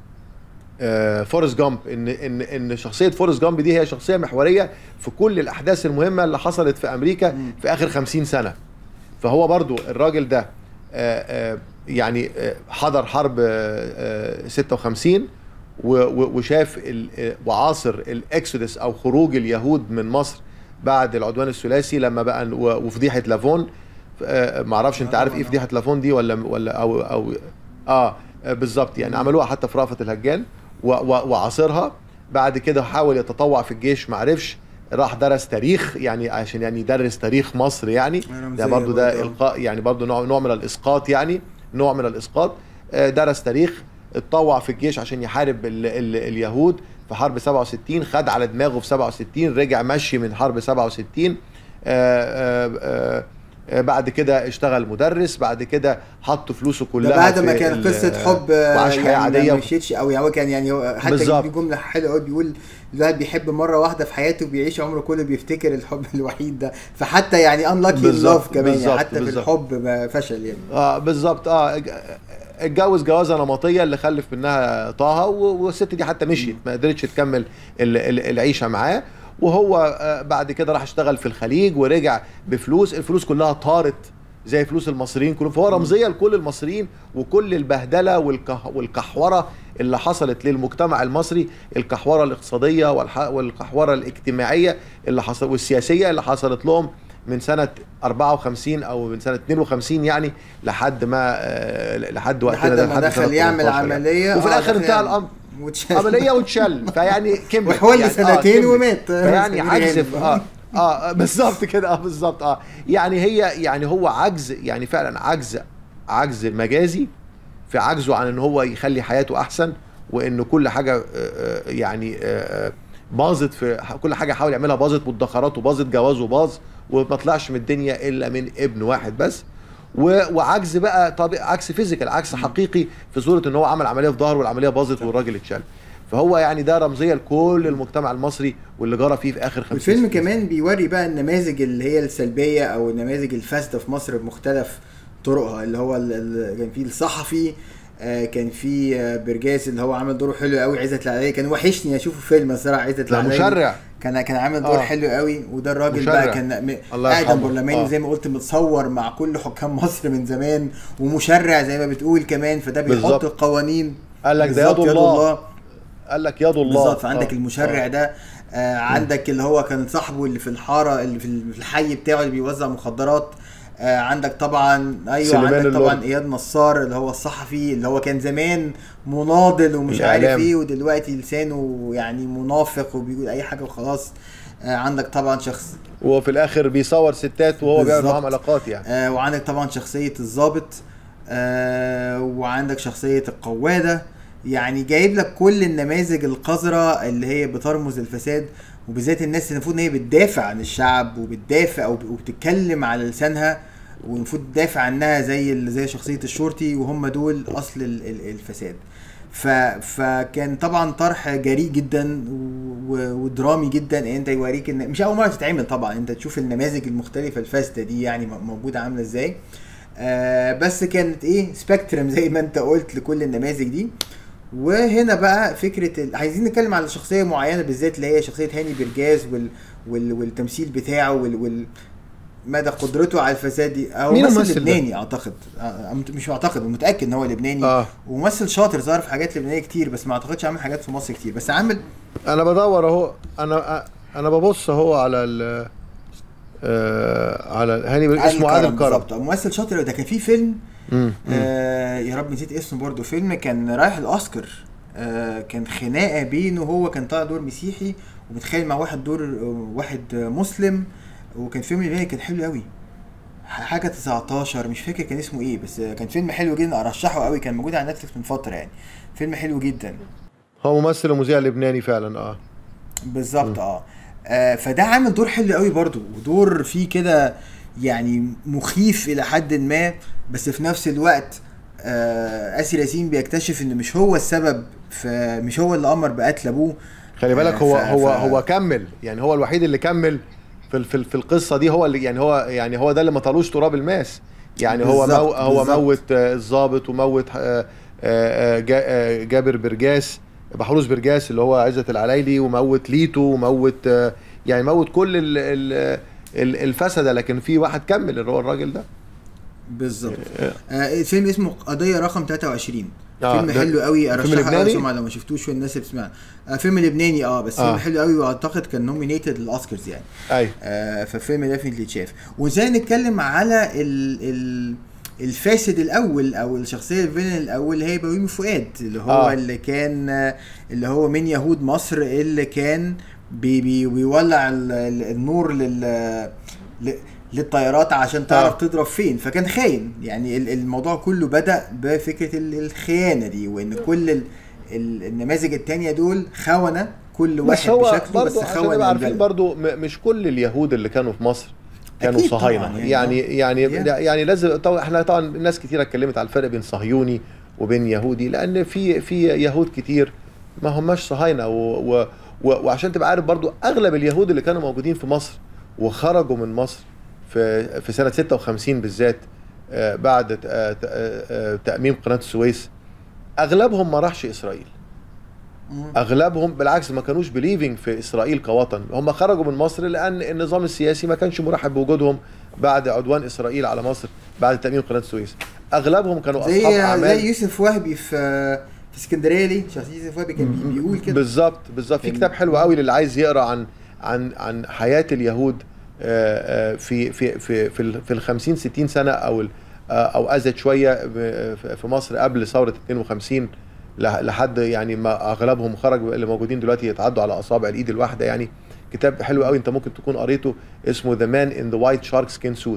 آه فورست جامب ان ان ان شخصيه فورست جامب دي هي شخصيه محوريه في كل الاحداث المهمه اللي حصلت في امريكا مم. في اخر خمسين سنه فهو برضو الراجل ده آه، آه، يعني آه، حضر حرب آه، آه، 56 و- و- وشاف ال- آه، وعاصر الاكسودس او خروج اليهود من مصر بعد العدوان الثلاثي لما بقى و- وفضيحه لافون آه، معرفش انت آه، عارف طبعاً، ايه آه. فضيحه لافون دي ولا ولا او او اه آه، بالظبط يعني عملوها حتى في رأفت الهجان و- و- وعاصرها بعد كده حاول يتطوع في الجيش معرفش راح درس تاريخ يعني عشان يعني يدرس تاريخ مصر يعني ده رمزية برضو ده برضو. القاء يعني برضو نوع نوع من الاسقاط يعني نوع من الاسقاط آه، درس تاريخ اتطوع في الجيش عشان يحارب ال ال اليهود في حرب 67 خد على دماغه في 67 رجع مشي من حرب 67 آه، آه، آه، آه، بعد كده اشتغل مدرس بعد كده حط فلوسه ده كلها بعد ما في كان ال- قصه حب آه، وعاش حياه يعني عاديه ما مشيتش قوي هو كان يعني هو حتى بالظبط. في جمله حلوه قوي بيقول الواحد بيحب مره واحده في حياته بيعيش عمره كله بيفتكر الحب الوحيد ده فحتى يعني انلاكي بالظبط، لوف كمان يعني بالظبط، حتى في بالظبط. الحب ما فشل يعني اه بالظبط اه ج- اتجوز جوازه نمطيه اللي خلف منها طه و- والست دي حتى مشيت ما قدرتش تكمل ال- ال- العيشه معاه وهو آه بعد كده راح اشتغل في الخليج ورجع بفلوس الفلوس كلها طارت زي فلوس المصريين كلهم فهو رمزيه لكل المصريين وكل البهدله والكه والكحوره اللي حصلت للمجتمع المصري الكحوره الاقتصاديه والح- والكحوره الاجتماعيه اللي حصل والسياسيه اللي حصلت لهم من سنه 54 او من سنه 52 يعني لحد ما آه، لحد وقتنا لحد ده ما لحد سنة دخل يعمل 18 يعني. عمليه وفي آه، الاخر دخل انتهى يعمل- الامر واتشال. عمليه واتشل فيعني كمل وحوالي يعني سنتين كمل. ومات. فيعني سمير عجز غانم. في- اه اه بالظبط كده اه بالظبط اه يعني هي يعني هو عجز يعني فعلا عجز عجز مجازي في عجزه عن ان هو يخلي حياته احسن وان كل حاجه آه، آه، يعني آه، آه، باظت في كل حاجه حاول يعملها باظت مدخراته باظت جوازه باظ وما طلعش من الدنيا الا من ابن واحد بس و- وعجز بقى طب عكس فيزيكال عكس حقيقي في صوره ان هو عمل عمليه في ظهره والعمليه باظت والراجل اتشال فهو يعني ده رمزيه لكل المجتمع المصري واللي جرى فيه في اخر 50 والفيلم سنة. كمان بيوري بقى النماذج اللي هي السلبيه او النماذج الفاسده في مصر بمختلف طرقها اللي هو ال- ال- كان في الصحفي آه، كان في آه، برجاس اللي هو عمل دوره حلو قوي عزت العلايلي كان وحشني اشوفه فيلم الصراحه عزت لا العلايلي مشرع كان كان عامل دور آه. حلو قوي وده الراجل مشرع. بقى كان م- الله اقدم يرحمه. برلماني آه. زي ما قلت متصور مع كل حكام مصر من زمان ومشرع زي ما بتقول كمان فده بيحط بالظبط. القوانين قال لك ده بالظبط يد الله قال لك يد الله بالظبط فعندك آه. المشرع آه. ده آه عندك اللي هو كان صاحبه اللي في الحاره اللي في الحي بتاعه اللي بيوزع مخدرات آه عندك طبعا ايوه سليمان عندك اللورد. طبعا اياد نصار اللي هو الصحفي اللي هو كان زمان مناضل ومش الإعلام. عارف ايه ودلوقتي لسانه يعني منافق وبيقول اي حاجه وخلاص آه عندك طبعا شخص وهو في الاخر بيصور ستات وهو بيعمل بالظبط. معاهم علاقات يعني آه وعندك طبعا شخصية الضابط آه وعندك شخصية القوادة يعني جايب لك كل النماذج القذرة اللي هي بترمز الفساد وبالذات الناس اللي المفروض ان هي بتدافع عن الشعب وبتدافع وب- وبتتكلم على لسانها والمفروض تدافع عنها زي ال- زي شخصية الشرطي وهم دول اصل ال- ال- الفساد ف... فكان طبعا طرح جريء جدا و... ودرامي جدا ان انت يوريك ان مش اول مره تتعمل طبعا انت تشوف النماذج المختلفه الفاسده دي يعني م- موجوده عامله ازاي آه بس كانت ايه سبيكترم زي ما انت قلت لكل النماذج دي وهنا بقى فكره ال... عايزين نتكلم على شخصيه معينه بالذات اللي هي شخصيه هاني برجاز وال... وال... والتمثيل بتاعه وال... وال... مدى قدرته على الفساد دي هو مين ممثل الممثل ده؟ لبناني اعتقد آه، مش معتقد متاكد ان هو لبناني اه وممثل شاطر ظهر في حاجات لبنانيه كتير بس ما اعتقدش عامل حاجات في مصر كتير بس عامل انا بدور اهو انا انا ببص اهو على ال آه على هاني بن- اسمه عادل كرم بالظبط ممثل شاطر ده كان في فيلم مم، مم. آه يا رب نسيت اسمه برضه فيلم كان رايح الاوسكار آه كان خناقه بينه هو كان طالع دور مسيحي ومتخيل مع واحد دور آه، واحد آه، مسلم وكان فيلم لبناني كان حلو قوي ح- حاجه 19 مش فاكر كان اسمه ايه بس آه، كان فيلم حلو جدا ارشحه قوي كان موجود على نتفلكس من فتره يعني فيلم حلو جدا هو ممثل ومذيع لبناني فعلا اه بالظبط اه آه، فده عامل دور حلو قوي برضو ودور فيه كده يعني مخيف الى حد ما بس في نفس الوقت آه اسر ياسين بيكتشف ان مش هو السبب في مش هو اللي امر بقتل ابوه خلي بالك آه، هو ف- هو ف- هو كمل يعني هو الوحيد اللي كمل في ال- في ال- في القصه دي هو اللي يعني هو يعني هو ده اللي ما طالوش تراب الماس يعني هو بالظبط، مو هو بالظبط. موت آه، الضابط وموت آه، آه، جا- آه، جابر برجاس بحروس برجاس اللي هو عزت العلايلي وموت ليتو وموت آه، يعني موت كل ال ال ال- الفسده لكن في واحد كمل اللي هو الراجل ده بالظبط آه الفيلم اسمه قضيه رقم 23 آه، فيلم ده حلو قوي فيلم ارشحه لبناني؟ قوي سمع لو ما شفتوش والناس اللي بتسمعنا آه فيلم لبناني اه بس آه. فيلم حلو قوي واعتقد كان نومينيتد للاوسكارز يعني ايوه آه ففيلم ديفنتلي يتشاف وازاي نتكلم على ال ال الفاسد الاول او الشخصيه الفيلن الاول اللي هي بيومي فؤاد اللي هو آه. آه. اللي كان آه، اللي هو من يهود مصر اللي كان بي بي بيولع ال- ال- النور لل ل- للطيارات عشان تعرف آه. تضرب فين فكان خاين يعني ال- الموضوع كله بدا بفكره ال- الخيانه دي وان كل ال- ال- النماذج التانية دول خونه كل بس واحد هو بشكله بس برضه عشان خونه نبقى عارفين البلد. برضه م- مش كل اليهود اللي كانوا في مصر كانوا أكيد صهاينه طبعاً يعني يعني، يعني آه. يعني, لازم طبعا احنا طبعا ناس كتير اتكلمت على الفرق بين صهيوني وبين يهودي لان في في يهود كتير ما هماش صهاينه و و و وعشان تبقى عارف برضو اغلب اليهود اللي كانوا موجودين في مصر وخرجوا من مصر في في سنه 56 بالذات آه، بعد ت- آه، ت- آه، آه، تاميم قناه السويس اغلبهم ما راحش اسرائيل مم. اغلبهم بالعكس ما كانوش بليفنج في اسرائيل كوطن هم خرجوا من مصر لان النظام السياسي ما كانش مرحب بوجودهم بعد عدوان اسرائيل على مصر بعد تاميم قناه السويس اغلبهم كانوا اصحاب زي اعمال زي يوسف وهبي في في اسكندريه ليه شخصيه يوسف وهبي كان بي- بيقول كده بالظبط بالظبط في فاهم. كتاب حلو قوي للي عايز يقرا عن عن عن حياه اليهود آه، آه، في في في في ال- في ال 50 60 سنه او ال- آه، او ازيد شويه ب- في في مصر قبل ثوره 52 لح- لحد يعني ما اغلبهم خرج اللي موجودين دلوقتي يتعدوا على اصابع الايد الواحده يعني كتاب حلو قوي انت ممكن تكون قريته اسمه ذا مان ان ذا وايت شارك سكين سوت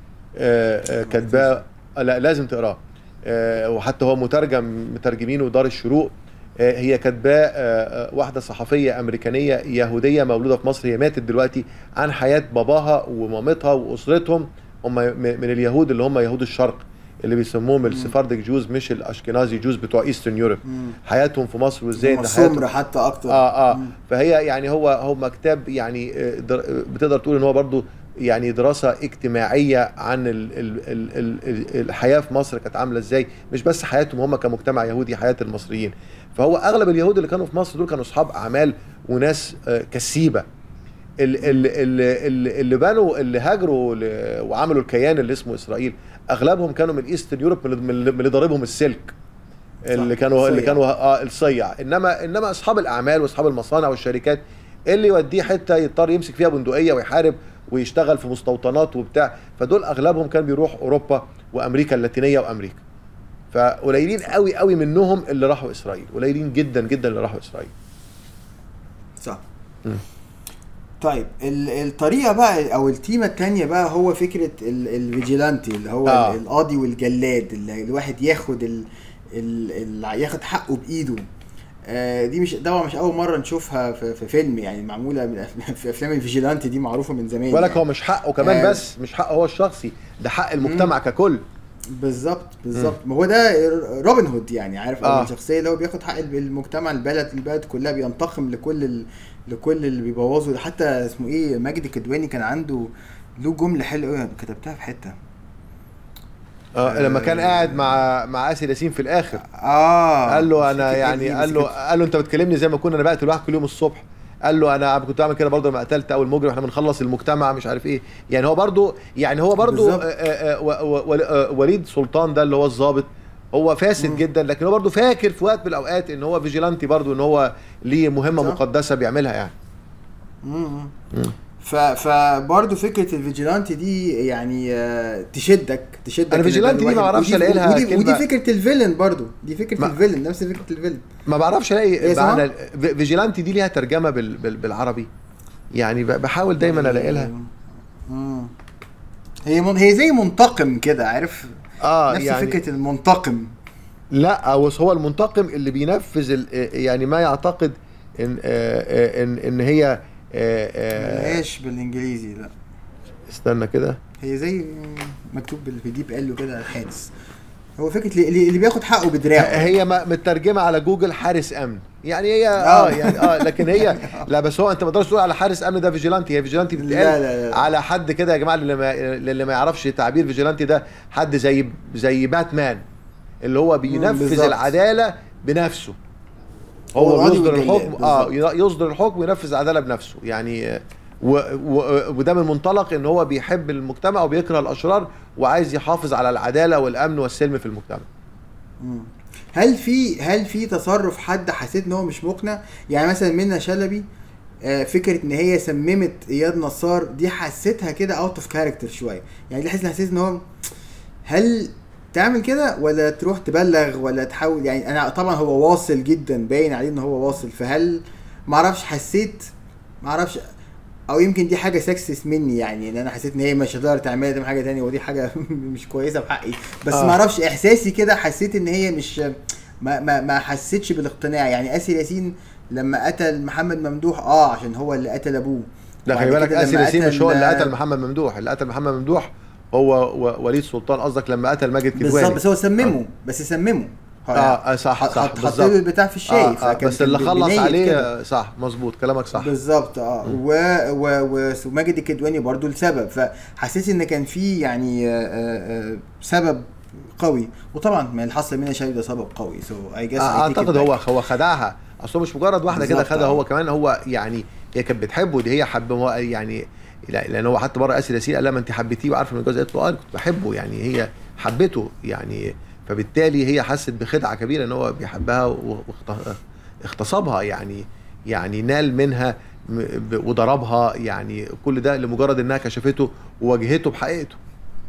كاتباه آه، لا لازم تقراه آه، وحتى هو مترجم مترجمينه دار الشروق آه، هي كاتباه آه، آه، واحده صحفيه امريكانيه يهوديه مولوده في مصر هي ماتت دلوقتي عن حياه باباها ومامتها واسرتهم هم م- من اليهود اللي هم يهود الشرق اللي بيسموهم السفاردك جوز مش الاشكنازي جوز بتوع ايسترن يوروب مم. حياتهم في مصر وازاي هم ان حياتهم سمر حتى اكتر اه اه مم. فهي يعني هو هو كتاب يعني آه، در- بتقدر تقول ان هو برضو يعني دراسه اجتماعيه عن ال ال ال ال ال الحياه في مصر كانت عامله ازاي مش بس حياتهم هم كمجتمع يهودي حياه المصريين فهو اغلب اليهود اللي كانوا في مصر دول كانوا اصحاب اعمال وناس آه، كسيبه ال- ال- ال- ال- اللي بنوا اللي هاجروا ل- وعملوا الكيان اللي اسمه اسرائيل اغلبهم كانوا من ايسترن يوروب من من اللي من اللي ضاربهم السلك اللي صح، كانوا اللي الصيع. كانوا اه الصيع انما انما اصحاب الاعمال واصحاب المصانع والشركات اللي يوديه حته يضطر يمسك فيها بندقيه ويحارب ويشتغل في مستوطنات وبتاع فدول اغلبهم كان بيروح اوروبا وامريكا اللاتينيه وامريكا فقليلين قوي قوي منهم اللي راحوا اسرائيل قليلين جدا جدا اللي راحوا اسرائيل صح مم. طيب ال- الطريقه بقى او التيمه التانية بقى هو فكره ال- الفيجيلانتي اللي هو آه. آه. القاضي والجلاد اللي الواحد ياخد ال ال ال ياخد حقه بايده آه دي مش طبعا مش اول مره نشوفها في, في فيلم يعني معموله من أف- في افلام الفيجيلانتي دي معروفه من زمان بالك يعني. هو مش حقه كمان آه. بس مش حقه هو الشخصي ده حق المجتمع ككل بالظبط بالظبط ما هو ده روبن هود يعني عارف آه. آه. الشخصيه اللي هو بياخد حق المجتمع البلد البلد كلها بينتقم لكل ال... لكل اللي بيبوظوا ده حتى اسمه ايه ماجد الكدواني كان عنده له جمله حلوه قوي كتبتها في حته آه لما كان قاعد مع مع اسر ياسين في الاخر اه قال له مش انا فاكر يعني إيه، قال بس له كانت- قال له انت بتكلمني زي ما كنا انا بقتل واحد كل يوم الصبح قال له انا كنت بعمل كده برضه لما قتلت اول مجرم احنا بنخلص المجتمع مش عارف ايه يعني هو برضه يعني هو برضه بالظبط. آه، آه، و- و- آه، وليد سلطان ده اللي هو الضابط هو فاسد مم. جدا لكن هو برضه فاكر في وقت من الاوقات ان هو فيجيلانتي برضه ان هو ليه مهمه صح. مقدسه بيعملها يعني مم. مم. ف فبرضه فكره الفيجيلانتي دي يعني آه، تشدك تشدك أنا إن فيجيلانتي ده دي ما الواحد- أعرفش ودي- ألاقي لها ودي, ودي كلمة- فكره الفيلن برضه دي فكره ما- الفيلن نفس فكره الفيلن ما بعرفش الاقي إيه اسمها؟ معنى في- فيجيلانتي دي ليها ترجمه بال بال بالعربي يعني ب- بحاول دايما الاقي لها مم. هي من... هي زي منتقم كده عارف اه نفس يعني فكره المنتقم لا بس هو المنتقم اللي بينفذ ال- يعني ما يعتقد ان آه، آه، ان ان هي آه، آه، ملهاش بالانجليزي لا استنى كده هي زي مكتوب بال- في ديب قال له كده الحادث هو فكره اللي, اللي بياخد حقه بدراعه هي ما- مترجمه على جوجل حارس امن يعني هي اه آه. يعني اه لكن هي لا بس هو انت ما تقدرش تقول على حارس امن ده فيجيلانتي هي فيجيلانتي لا، بتتقال لا، لا. على حد كده يا جماعه اللي ما اللي ما يعرفش تعبير فيجيلانتي ده حد زي زي باتمان اللي هو بينفذ بالظبط. العداله بنفسه هو هو القاضي يصدر والجلاد، الحكم اه بالظبط. يصدر الحكم وينفذ العداله بنفسه يعني آه، و و وده من منطلق ان هو بيحب المجتمع وبيكره الاشرار وعايز يحافظ على العداله والامن والسلم في المجتمع مم. هل في هل في تصرف حد حسيت ان هو مش مقنع يعني مثلا منى شلبي آه، فكره ان هي سممت اياد نصار دي حسيتها كده اوت اوف كاركتر شويه يعني دي حسيت حسيت ان هو هل تعمل كده ولا تروح تبلغ ولا تحاول يعني انا طبعا هو واصل جدا باين عليه ان هو واصل فهل معرفش حسيت معرفش او يمكن دي حاجه سكسس مني يعني ان انا حسيت ان هي مش هتقدر تعملها تعمل حاجه تانية ودي حاجه مش كويسه بحقي بس آه. آه. معرفش احساسي كده حسيت ان هي مش ما ما ما حسيتش بالاقتناع يعني اسر ياسين لما قتل محمد ممدوح اه عشان هو اللي قتل ابوه لا وبعد خلي بالك كده اسر لما ياسين مش هو اللي قتل- قتل محمد ممدوح اللي قتل محمد ممدوح هو و- وليد سلطان قصدك لما قتل ماجد كدواني بالظبط بس هو سممه بس سممه هو اه آه، صح حط- صح حط حط بالظبط له البتاع في الشاي آه آه فكان- بس اللي كان خلص بنيت عليه كده. آه، صح مظبوط كلامك صح بالظبط اه و و و وماجد الكدواني برضو السبب فحسيت ان كان في يعني آه، آه، آه، سبب قوي وطبعا ما اللي حصل منها شاي ده سبب قوي سو اي جاس آه، اعتقد هو هو خدعها اصل هو مش مجرد واحده كده بالظبط، خدها آه. هو كمان هو يعني هي كانت بتحبه دي هي حب هو يعني لا- لان هو حتى مره اسر ياسين قال لها ما انت حبيتيه وعارفه من الجواز قالت له اه أنا كنت بحبه يعني هي حبته يعني فبالتالي هي حست بخدعه كبيره ان هو بيحبها و- واخت- اغتصبها يعني يعني نال منها م- ب- وضربها يعني كل ده لمجرد انها كشفته وواجهته بحقيقته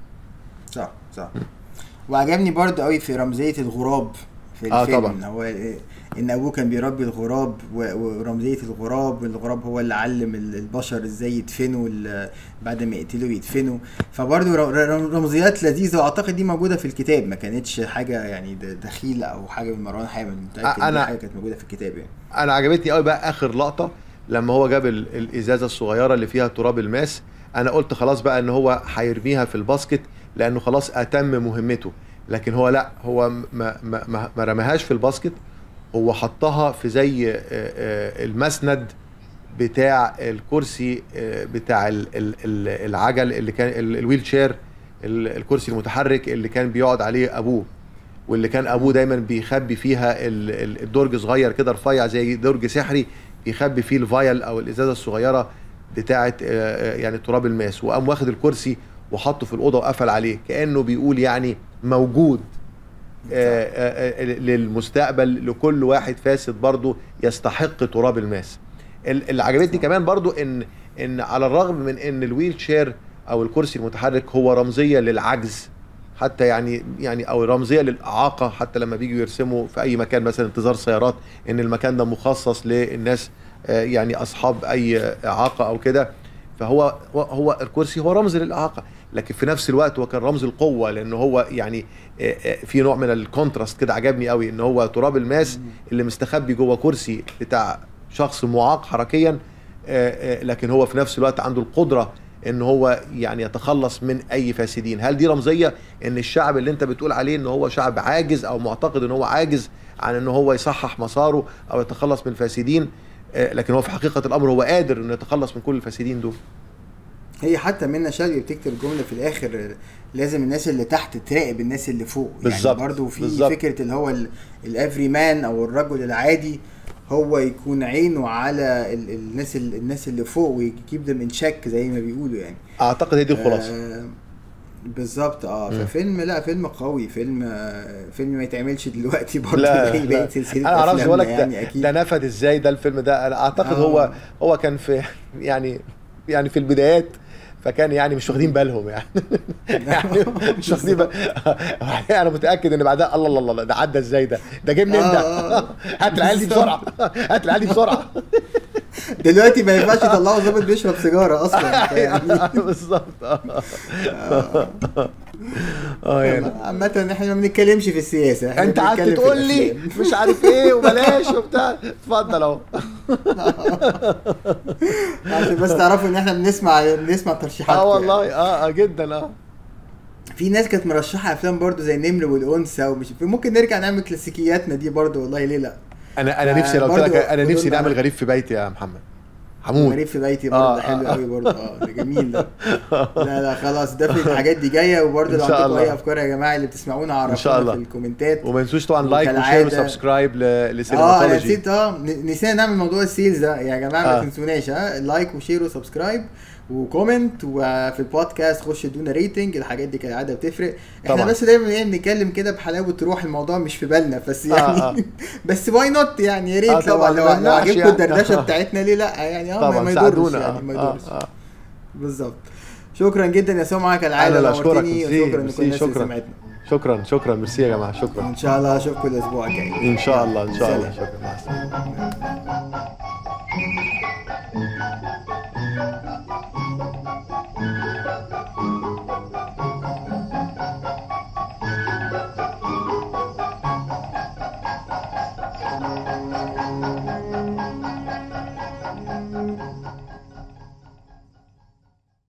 صح صح وعجبني برضو قوي في رمزيه الغراب في آه، الفيلم طبعا. هو إيه، ان ابوه كان بيربي الغراب و- ورمزيه الغراب الغراب هو اللي علم ال- البشر ازاي يدفنوا ال- بعد ما يقتلوا يدفنوا فبرضو ر- ر- رمزيات لذيذه واعتقد دي موجوده في الكتاب ما كانتش حاجه يعني د- دخيله او حاجه من مروان حامد متاكد أنا- ان دي حاجه كانت موجوده في الكتاب يعني انا عجبتني قوي بقى اخر لقطه لما هو جاب ال- الازازه الصغيره اللي فيها تراب الماس انا قلت خلاص بقى ان هو هيرميها في الباسكت لانه خلاص اتم مهمته لكن هو لا هو ما ما ما, ما رماهاش في الباسكت هو حطها في زي آه، آه، المسند بتاع الكرسي آه، بتاع ال- ال- ال- العجل اللي كان ال- الويل شير ال- الكرسي المتحرك اللي كان بيقعد عليه ابوه واللي كان ابوه دايما بيخبي فيها ال- ال- الدرج صغير كده رفيع زي درج سحري بيخبي فيه الفايل او الازازه الصغيره بتاعه آه، آه، يعني تراب الماس وقام واخد الكرسي وحطه في الاوضه وقفل عليه كانه بيقول يعني موجود آه، آه، آه، للمستقبل لكل واحد فاسد برضه يستحق تراب الماس ال- اللي عجبتني كمان برضو ان ان على الرغم من ان الويل شير او الكرسي المتحرك هو رمزيه للعجز حتى يعني يعني او رمزيه للاعاقه حتى لما بيجوا يرسموا في اي مكان مثلا انتظار سيارات ان المكان ده مخصص للناس آه، يعني اصحاب اي اعاقه او كده فهو هو- هو الكرسي هو رمز للاعاقه لكن في نفس الوقت هو كان رمز القوه لان هو يعني آه، آه، في نوع من الكونتراست كده عجبني قوي ان هو تراب الماس اللي مستخبي جوه كرسي بتاع شخص معاق حركيا آه، آه، لكن هو في نفس الوقت عنده القدره ان هو يعني يتخلص من اي فاسدين هل دي رمزيه ان الشعب اللي انت بتقول عليه ان هو شعب عاجز او معتقد ان هو عاجز عن ان هو يصحح مساره او يتخلص من الفاسدين آه، لكن هو في حقيقه الامر هو قادر انه يتخلص من كل الفاسدين دول هي حتى منى شلبي بتكتب جمله في الاخر لازم الناس اللي تحت تراقب الناس اللي فوق بالظبط، يعني برضو في بالظبط. فكره اللي هو الافري مان او الرجل العادي هو يكون عينه على ال- الناس ال- الناس اللي فوق ويجيب them in check زي ما بيقولوا يعني اعتقد هي دي الخلاصه آه بالظبط اه مم. ففيلم لا فيلم قوي فيلم آه فيلم ما يتعملش دلوقتي برضه لا, زي لا. بقيه سلسله انا ما اعرفش أفلامنا بقول لك يعني ده, اكيد ده نفد ازاي ده الفيلم ده انا اعتقد آه. هو هو كان في يعني يعني في البدايات فكان يعني مش واخدين بالهم يعني يعني مش واخدين بالهم انا متاكد ان بعدها الله الله الله ده عدى ازاي ده ده جه منين آه، ده آه. هات العيال دي بسرعه هات العيال دي بسرعه دلوقتي ما ينفعش يطلعوا ظابط بيشرب سيجاره اصلا يعني بالظبط اه اه يعني عامة احنا ما بنتكلمش في السياسة احنا انت قعدت بنتكلم في تقول لي الأفلام. مش عارف ايه وبلاش وبتاع اتفضل اهو عشان بس تعرفوا ان احنا بنسمع بنسمع ترشيحات اه يعني. والله اه اه جدا اه في ناس كانت مرشحة افلام برضو زي النمر والانثى ومش ممكن نرجع نعمل كلاسيكياتنا دي برضو والله ليه لا انا انا آه، نفسي لو قلت برضو لك انا نفسي قولوا لنا. نعمل غريب في بيتي يا محمد حمود غريب في بيتي برضو آه، ده حلو آه. قوي برضو اه ده جميل ده لا لا خلاص ده في الحاجات دي جايه وبرضو إن لو شاء عندكم الله. اي افكار يا جماعه اللي بتسمعونا إن شاء عرفونا الله. في الكومنتات وما تنسوش طبعا لايك وشير وكالعادة- وسبسكرايب ل- اه انا لسينماتولوجي نسيت اه ن- نسينا نعمل موضوع السيلز ده يا جماعه ما آه. تنسوناش ها لايك وشير وسبسكرايب وكومنت وفي البودكاست خش ادونا ريتنج الحاجات دي كالعاده بتفرق احنا طبعاً. بس دايما ايه بنتكلم كده بحلاوه روح الموضوع مش في بالنا بس يعني آه. بس واي نوت يعني يا آه ريت لو طبعاً، لو, ما لو يمنعش عجبكم يعني. الدردشه بتاعتنا ليه لا يعني اه ما- طبعا ما يضرش ساعدونا يعني آه، ما آه، يضرش آه. بالظبط شكرا جدا يا سمعه كالعاده أنا اللي أشكرك، نورتني ميرسي، وشكرا لكل ميرسي، الناس اللي شكراً. سمعتنا شكرا شكرا ميرسي يا جماعه شكرا ان شاء الله اشوفكم الاسبوع الجاي ان شاء الله ان شاء الله سلام. شكرا مع السلامه